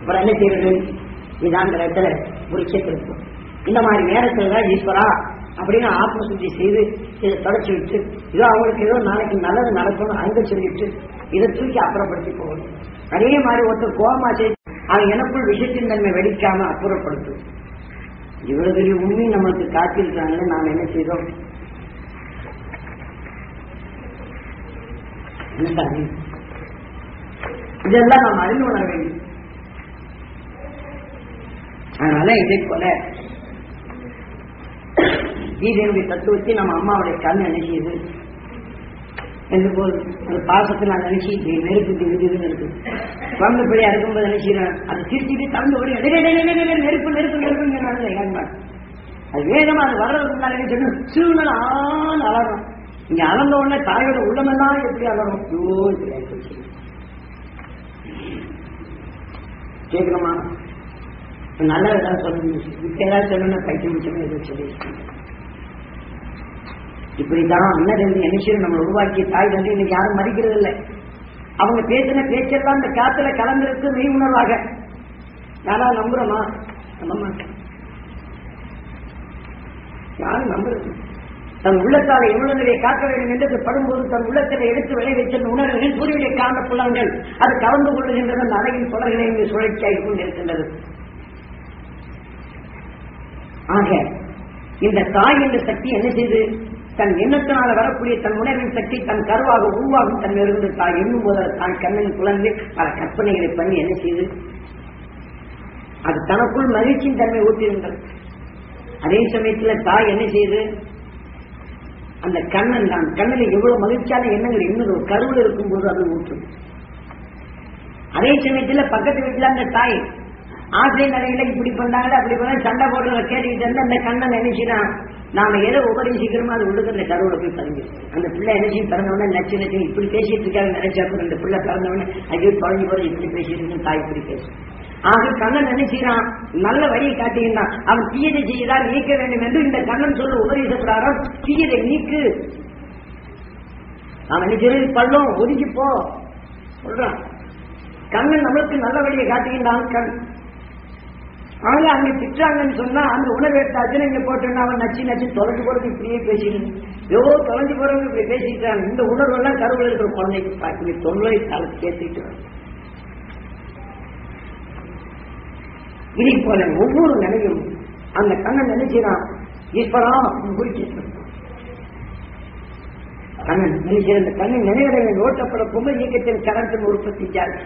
அப்புறம் என்ன செய்யறது இதான் இடத்துல ஒரு சேர்த்திருக்கும் இந்த மாதிரி நேரத்துல தான் ஈஸ்வரா அப்படின்னு ஆத்ம சுத்தி செய்து இதை தொடச்சி விட்டு இதோ அவங்களுக்கு ஏதோ நாளைக்கு நல்லது நடக்கணும் அங்க சொல்லிட்டு இதை தூக்கி அப்புறப்படுத்தி போகணும் அதே மாதிரி ஒருத்தர் கோபமா செய்து அவன் எனக்குள் விஷயத்தின் தன்மை வெடிக்காம அப்புறப்படுத்தும் இவ்வளவு பெரிய உண்மை நம்மளுக்கு காட்டியிருக்காங்க நாம் என்ன செய்தோம் என்ன சாமி? இதெல்லாம் நாம் அறிந்து உணர வேண்டும் அதனால இதே போல கீதையுடைய தத்துவத்தை நம்ம அம்மாவுடைய கண் நினைக்கிது என்று போல் அந்த பாசத்தை நான் நினைச்சு நெருப்பு திகுதுன்னு இருக்கு குழந்தை பிள்ளையா இருக்கும்போது நினைக்கிறேன் அதை திருத்திட்டு தந்து ஓடி "டேய், டேய், டேய், டேய், டேய், நெருப்பு நெருப்பு நெருப்புன்னு சொன்னாங்க அது வேகமா அது வர்றதுக்கு முன்னாடி சொன்ன சிறுநல் ஆண் அலறும் இங்க அலர்ந்த உடனே தாயோட உள்ளமெல்லாம் எப்படி அலறும் ஐயோ இப்படி ஆயிப்போச்சு. கேட்கணுமா நல்ல ஏதாவது சொல்லணும் இப்ப ஏதாவது சொல்லணும் பைத்தியம் முடிச்சோம் எதுவும் சொல்லி இப்படித்தான் அண்ணன் நினைச்சு நம்ம உருவாக்கிய தாய் தந்தை இன்னைக்கு யாரும் மதிக்கிறது இல்லை அவங்க பேசின பேச்செல்லாம் இந்த காத்துல கலந்திருக்கு மெய் உணர்வாக யாரா நம்புறோமா நம்ப மாட்டோம் யாரும் நம்புறது தன் உள்ளத்தால் எவ்வளவு காக்க வேண்டும் என்று படும்போது தன் உள்ளத்தில் எடுத்து விளை வைத்த உணர்வுகள் சூரியனை காந்த புலங்கள் அது கலந்து கொள்ளுகின்றது அந்த அழகின் தொடர்களை இங்கு சுழற்சியாகிக் கொண்டிருக்கின்றது ஆக இந்த தாய் என்ற சக்தி என்ன செய்து தன் எண்ணத்தினால வரக்கூடிய தன் உணர்வின் சக்தி தன் கருவாக உருவாகும் தன் இருந்து தாய் எண்ணும் போது அது தான் கண்ணில் குழந்து பல கற்பனைகளை பண்ணி என்ன செய்து அது தனக்குள் மகிழ்ச்சியின் தன்மை ஊட்டியிருந்தது அதே சமயத்துல தாய் என்ன செய்து அந்த கண்ணன் தான் கண்ணில் எவ்வளவு மகிழ்ச்சியான எண்ணங்கள் எண்ணுதோ கருவில் இருக்கும்போது அது ஊற்றும் அதே சமயத்துல பக்கத்து வீட்டுல அந்த தாய் ஆசை நிலையில இப்படி பண்ணாங்க அப்படி பண்ண சண்டை போடுறத கேட்டுக்கிட்டு இருந்தா அந்த கண்ணன் நினைச்சுதான் நாம எதை உபதேசிக்கிறோமோ அது உள்ளுக்கு அந்த கருவில போய் பதிஞ்சு அந்த பிள்ளை நினைச்சு பிறந்தவொடனே நச்சு நச்சு இப்படி பேசிட்டு இருக்காரு நினைச்சாப்ப அந்த பிள்ளை பிறந்தவொடனே ஐயோ தொலைஞ்சு போறது இப்படி பேசிட்டு இருக்கு தாய் இப்படி பேசும் ஆக கண்ணன் நினைச்சுறான் நல்ல வழியை காட்டுகின்றான் அவன் தீயதை செய்யதான் நீக்க வேண்டும் என்று இந்த கண்ணன் சொல்ல உபதேச பிரகாரம் தீயதை நீக்கு அவன் நினைச்சது பள்ளம் ஒதுங்கி போ சொல்றான் கண்ணன் நம்மளுக்கு நல்ல வழியை காட்டுகின்றான் கண் ஆனா அங்க திட்டுறாங்கன்னு சொன்னா அந்த உணவு எடுத்தாச்சுன்னு இங்க போட்டோம்னா அவன் நச்சு நச்சு தொலைஞ்சு போறது இப்படியே பேசிட்டு எவ்வளோ தொலைஞ்சு போறவங்க இப்படி பேசிட்டாங்க இந்த உணர்வு எல்லாம் கருவில் இருக்கிற குழந்தைக்கு பார்த்து தொல்லை காலத்து சேர்த்துட்டு இதை போல ஒவ்வொரு நிலையும் அந்த கண்ணன் நினைச்சான் ஈஸ்வரா குறிச்சு கண்ணன் நினைக்கிற அந்த கண்ணின் நினைவுகளை ஓட்டப்பட பொம்மை இயக்கத்தின் கரண்டின் உற்பத்தி ஜாதி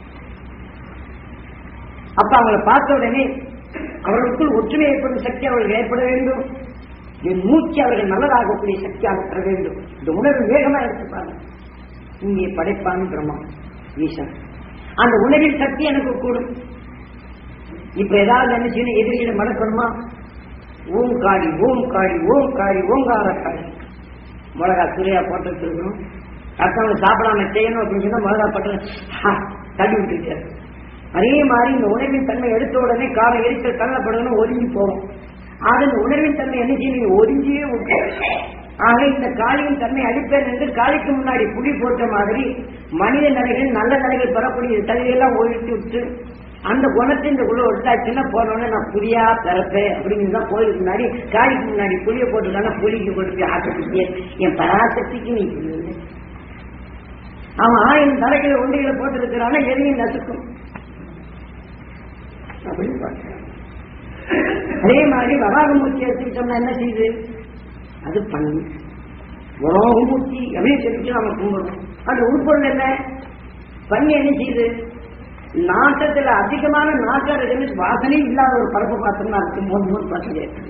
அப்ப அவங்களை பார்த்த உடனே அவர்களுக்குள் ஒற்றுமை ஏற்படும் சக்தி அவர்கள் ஏற்பட வேண்டும் என் மூச்சு அவர்கள் நல்லதாகக்கூடிய சக்தியாக பெற வேண்டும் இந்த உணர்வு வேகமா எடுத்துப்பாங்க இங்கே படைப்பான் பிரம்மா ஈசன் அந்த உணர்வின் சக்தி எனக்கு கூடும் இப்ப ஏதாவது நினைச்சுன்னு எதிரிகளை மடக்கணுமா ஓம் காடி ஓம் காடி ஓம் காடி ஓங்கார காடி மிளகா சூரியா போட்டு வச்சிருக்கணும் அடுத்தவங்க சாப்பிடாம செய்யணும் அப்படின்னு சொன்னா மிளகா போட்டு தள்ளி விட்டுருக்காரு அதே மாதிரி இந்த உணர்வின் தன்மை எடுத்த உடனே காரம் எரிச்சல் தள்ளப்படணும் ஒதுங்கி போகும் ஆக இந்த உணர்வின் தன்மை என்ன செய்யணும் ஒதுங்கியே விட்டு ஆக இந்த காளியின் தன்மை அடிப்பேன் என்று காளிக்கு முன்னாடி புடி போட்ட மாதிரி மனித நிலைகள் நல்ல நிலைகள் பெறக்கூடிய தகுதியெல்லாம் ஒழித்து விட்டு அந்த குணத்தை இந்த உள்ள விட்டாச்சுன்னா போனோடனே நான் புலியா பிறப்பேன் அப்படின்னு தான் கோயிலுக்கு முன்னாடி காளிக்கு முன்னாடி புளிய போட்டுருக்காங்க புலிக்கு போட்டு ஆசக்திக்கு என் பராசக்திக்கு நீ புலி இல்லை. அவன் ஆயிரம் தலைகளை ஒன்றைகளை போட்டு இருக்கிறான எதையும் நசுக்கும் அப்படின்னு பார்க்கிறேன் அதே மாதிரி வராகமூர்த்தி எடுத்துக்கிட்டோம்னா என்ன செய்யுது அது பண்ணு வராகமூர்த்தி அப்படின்னு சொல்லிட்டு நம்ம கும்பிடுறோம் அந்த உட்பொருள் என்ன பண்ணி என்ன செய்யுது நாட்டத்துல அதிகமான நாட்டம் இருக்குன்னு வாசனை இல்லாத ஒரு பரப்பு பார்த்தோம்னா அதுக்கு மூணு மூணு பசங்க இருக்குது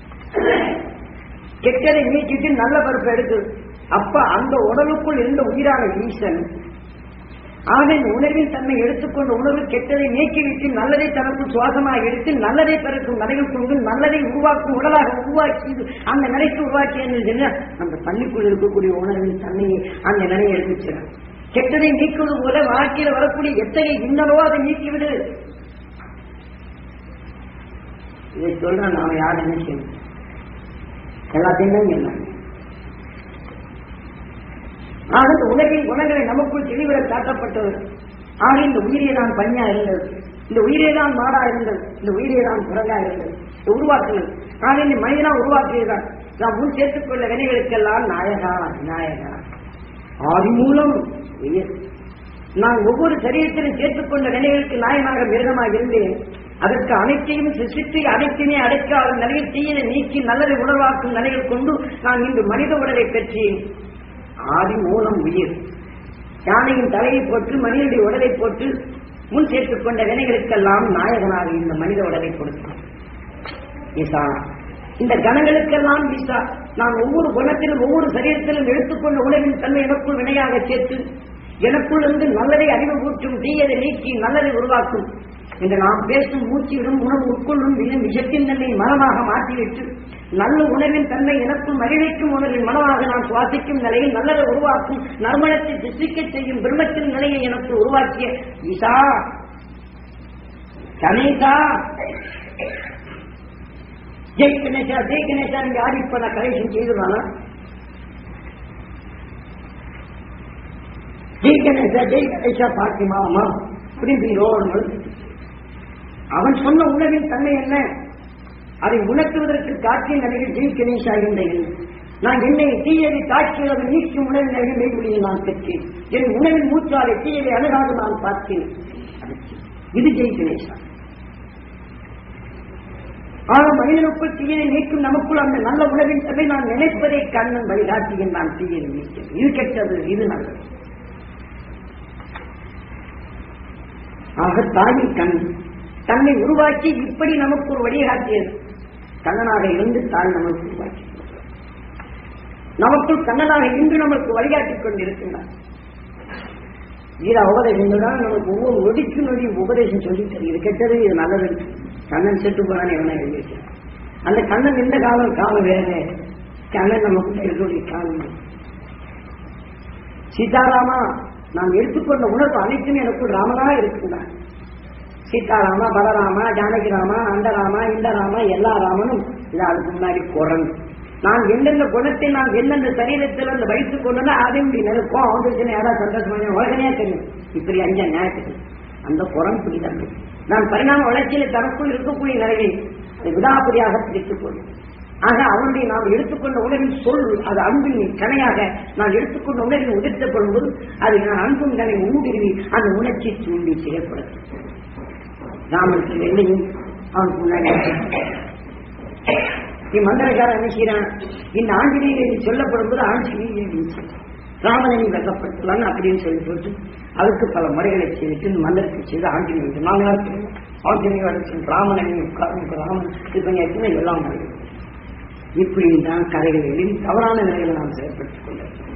கெட்டதை நீக்கிட்டு நல்ல பருப்பு எடுக்குது அப்ப அந்த உடலுக்குள் இருந்த உயிரான ஈசன் ஆக இந்த உணர்வின் தன்மை எடுத்துக்கொண்ட உணர்வு கெட்டதை நீக்கிவிட்டு நல்லதை தனக்குள் சுவாசமாக எடுத்து நல்லதை பிறக்கும் நிலைகள் கொண்டு நல்லதை உருவாக்கும் உடலாக உருவாக்கி அந்த நிலைக்கு உருவாக்கி என்ன அந்த பள்ளிக்குள் இருக்கக்கூடிய உணர்வின் தன்மையை அந்த நிலையை எடுத்துச்சிடும் கெட்டதை நீக்குவது போல வாழ்க்கையில் வரக்கூடிய எத்தகைய இன்னலோ அதை நீக்கிவிடு இதை சொல்றேன் நாம யார் என்ன செய்யணும் எல்லாத்தையும் தான் சொன்னாங்க ஆக இந்த உலகின் குணங்களை நமக்குள் தெளிவிட காட்டப்பட்டவர் ஆக இந்த உயிரியை நான் பணியா இருந்தது இந்த உயிரே தான் மாடா இருந்தது இந்த உயிரே தான் குரங்கா இருந்தது இந்த உருவாக்குங்கள் நான் இந்த மனிதனா உருவாக்குகிறான் நான் முன் சேர்த்துக்கொள்ள வினைகளுக்கெல்லாம் நாயகா விநாயகா ஆதி மூலம் உயிர் நான் ஒவ்வொரு சரீரத்திலும் சேர்த்துக்கொண்ட நிலைகளுக்கு நாயனாக மிருகமாக இருந்தேன் அதற்கு அனைத்தையும் சிருஷ்டித்து அனைத்தையுமே அடைக்காத நிலையில் தீயனை நீக்கி நல்லதை உணர்வாக்கும் நிலையில் கொண்டு நான் இன்று மனித உடலை பெற்றேன் ஆதி மூலம் உயிர் யானையின் தலையை போட்டு மனிதனுடைய உடலை போட்டு முன் சேர்த்துக் கொண்ட வினைகளுக்கெல்லாம் நாயகனாக இந்த மனித உடலை கொடுத்தான் ஈசா இந்த கணங்களுக்கெல்லாம் ஈசா நான் ஒவ்வொரு குணத்திலும் ஒவ்வொரு சரீரத்திலும் எடுத்துக்கொண்ட உணவின் தன்மை எனக்குள் வினையாக சேர்த்து எனக்குள் இருந்து நல்லதை அறிவு ஊற்றும் தீயதை நீக்கி நல்லதை உருவாக்கும் என்று நாம் பேசும் மூச்சியிடும் உணவு உட்கொள்ளும் வினம் விஷத்தின் தன்னை மனமாக மாற்றிவிட்டு நல்ல உணவின் தன்மை எனக்கும் அறிவிக்கும் உணர்வின் மனமாக நான் சுவாசிக்கும் நிலையில் நல்லதை உருவாக்கும் நறுமணத்தை சிருஷ்டிக்க செய்யும் பிரம்மத்தின் நிலையை எனக்கு உருவாக்கிய ஈசா கணேசா ஜெய் கணேசா ஜெய் கணேசா இங்க ஆடிப்ப நான் கணேசன் செய்துருவானா ஜெய் கணேசா ஜெய் கணேசா பாத்திமா அம்மா அப்படின்னு ரோடு அவன் சொன்ன உணவின் தன்மை என்ன அதை உணர்த்துவதற்கு காட்டிய நிலையில் ஜெய் கணேசா என்ற எண்ணம் நான் என்னை தீயதை தாக்கியதை நீக்கும் உணவின் நிலையில் மெய்மொழியை நான் பெற்றேன் என் உணவின் மூச்சாலை தீயதை அணுகாது நான் பார்த்தேன் இது ஜெய் கணேசா ஆனால் மனிதனுக்குள் தீயனை நீக்கும் நமக்குள் அந்த நல்ல உணவின் தன்மை நான் நினைப்பதை கண்ணன் வழிகாட்டியன் நான் தீயனை நீக்கிறேன் இது கெட்டது இது நல்லது ஆக தாயின் கண் தன்னை உருவாக்கி இப்படி நமக்கு ஒரு வழிகாட்டியது கண்ணனாக இருந்து தாய் நமக்கு உருவாக்கி நமக்குள் கண்ணனாக இன்று நமக்கு வழிகாட்டிக் கொண்டிருக்கின்றார் கீதா உபதேசங்கள் தான் நமக்கு ஒவ்வொரு நொடிக்கு நொடி உபதேசம் சொல்லி தரும் இது கெட்டது இது நல்லது கண்ணன் செத்து போனான்னு எவனா எழுதியிருக்கான் அந்த கண்ணன் எந்த காலம் காலம் வேற கண்ணன் நமக்கு இருக்கக்கூடிய காலம் சீதாராமா நாம் எடுத்துக்கொண்ட உணர்வு அனைத்துமே எனக்குள் ராமனாக இருக்கின்றான் சீதாராமா பலராமா ஜானகி ராமா அண்டராமா இந்த ராமா எல்லா ராமனும் இது அதுக்கு முன்னாடி குரங்கு நான் எந்தெந்த குணத்தை நான் எந்தெந்த சரீரத்தில் அந்த வைத்துக் கொண்டனா அதே இப்படி நெருக்கம் அவங்களுக்கு யாராவது சந்தோஷமாக உலகனே தெரியும் இப்படி அஞ்சா நியாயத்துக்கு அந்த குரங்கு பிடிதான் நான் பரிணாம வளர்ச்சியில தனக்குள் இருக்கக்கூடிய நிலையை அதை விடாபடியாக பிடித்துக் கொள்ளும் ஆக அவனுடைய நாம் எடுத்துக்கொண்ட உணவின் சொல் அது அன்பின் கணையாக நான் எடுத்துக்கொண்ட உணவின் உதிர்த்தப்படும் போது அது நான் அன்பும் கனை ஊடுருவி அந்த உணர்ச்சி தூண்டி செயல்படுத்தும் ராமனுக்கு வெள்ளையும் அவனுக்கு முன்னாடி நீ மந்திரக்காரன் என்ன செய்யறான் இந்த ஆஞ்சநேயர் சொல்லப்படும் போது ஆஞ்சநேயர் ராமனை நீ வெக்கப்பட்டுலாம் அப்படின்னு சொல்லி போட்டு அதுக்கு பல முறைகளை செய்துட்டு இந்த மந்திரத்தை செய்து ஆஞ்சநேயர் நாங்களா தெரியும் ஆஞ்சநேயர் ராமனை நீ உட்கார்ந்து ராமன் இது பண்ணி எத்தனை எல்லாம் இப்படி தான் கதைகள் எழுதி தவறான நிலைகளை நாம் செயல்படுத்திக் கொண்டிருக்கிறோம்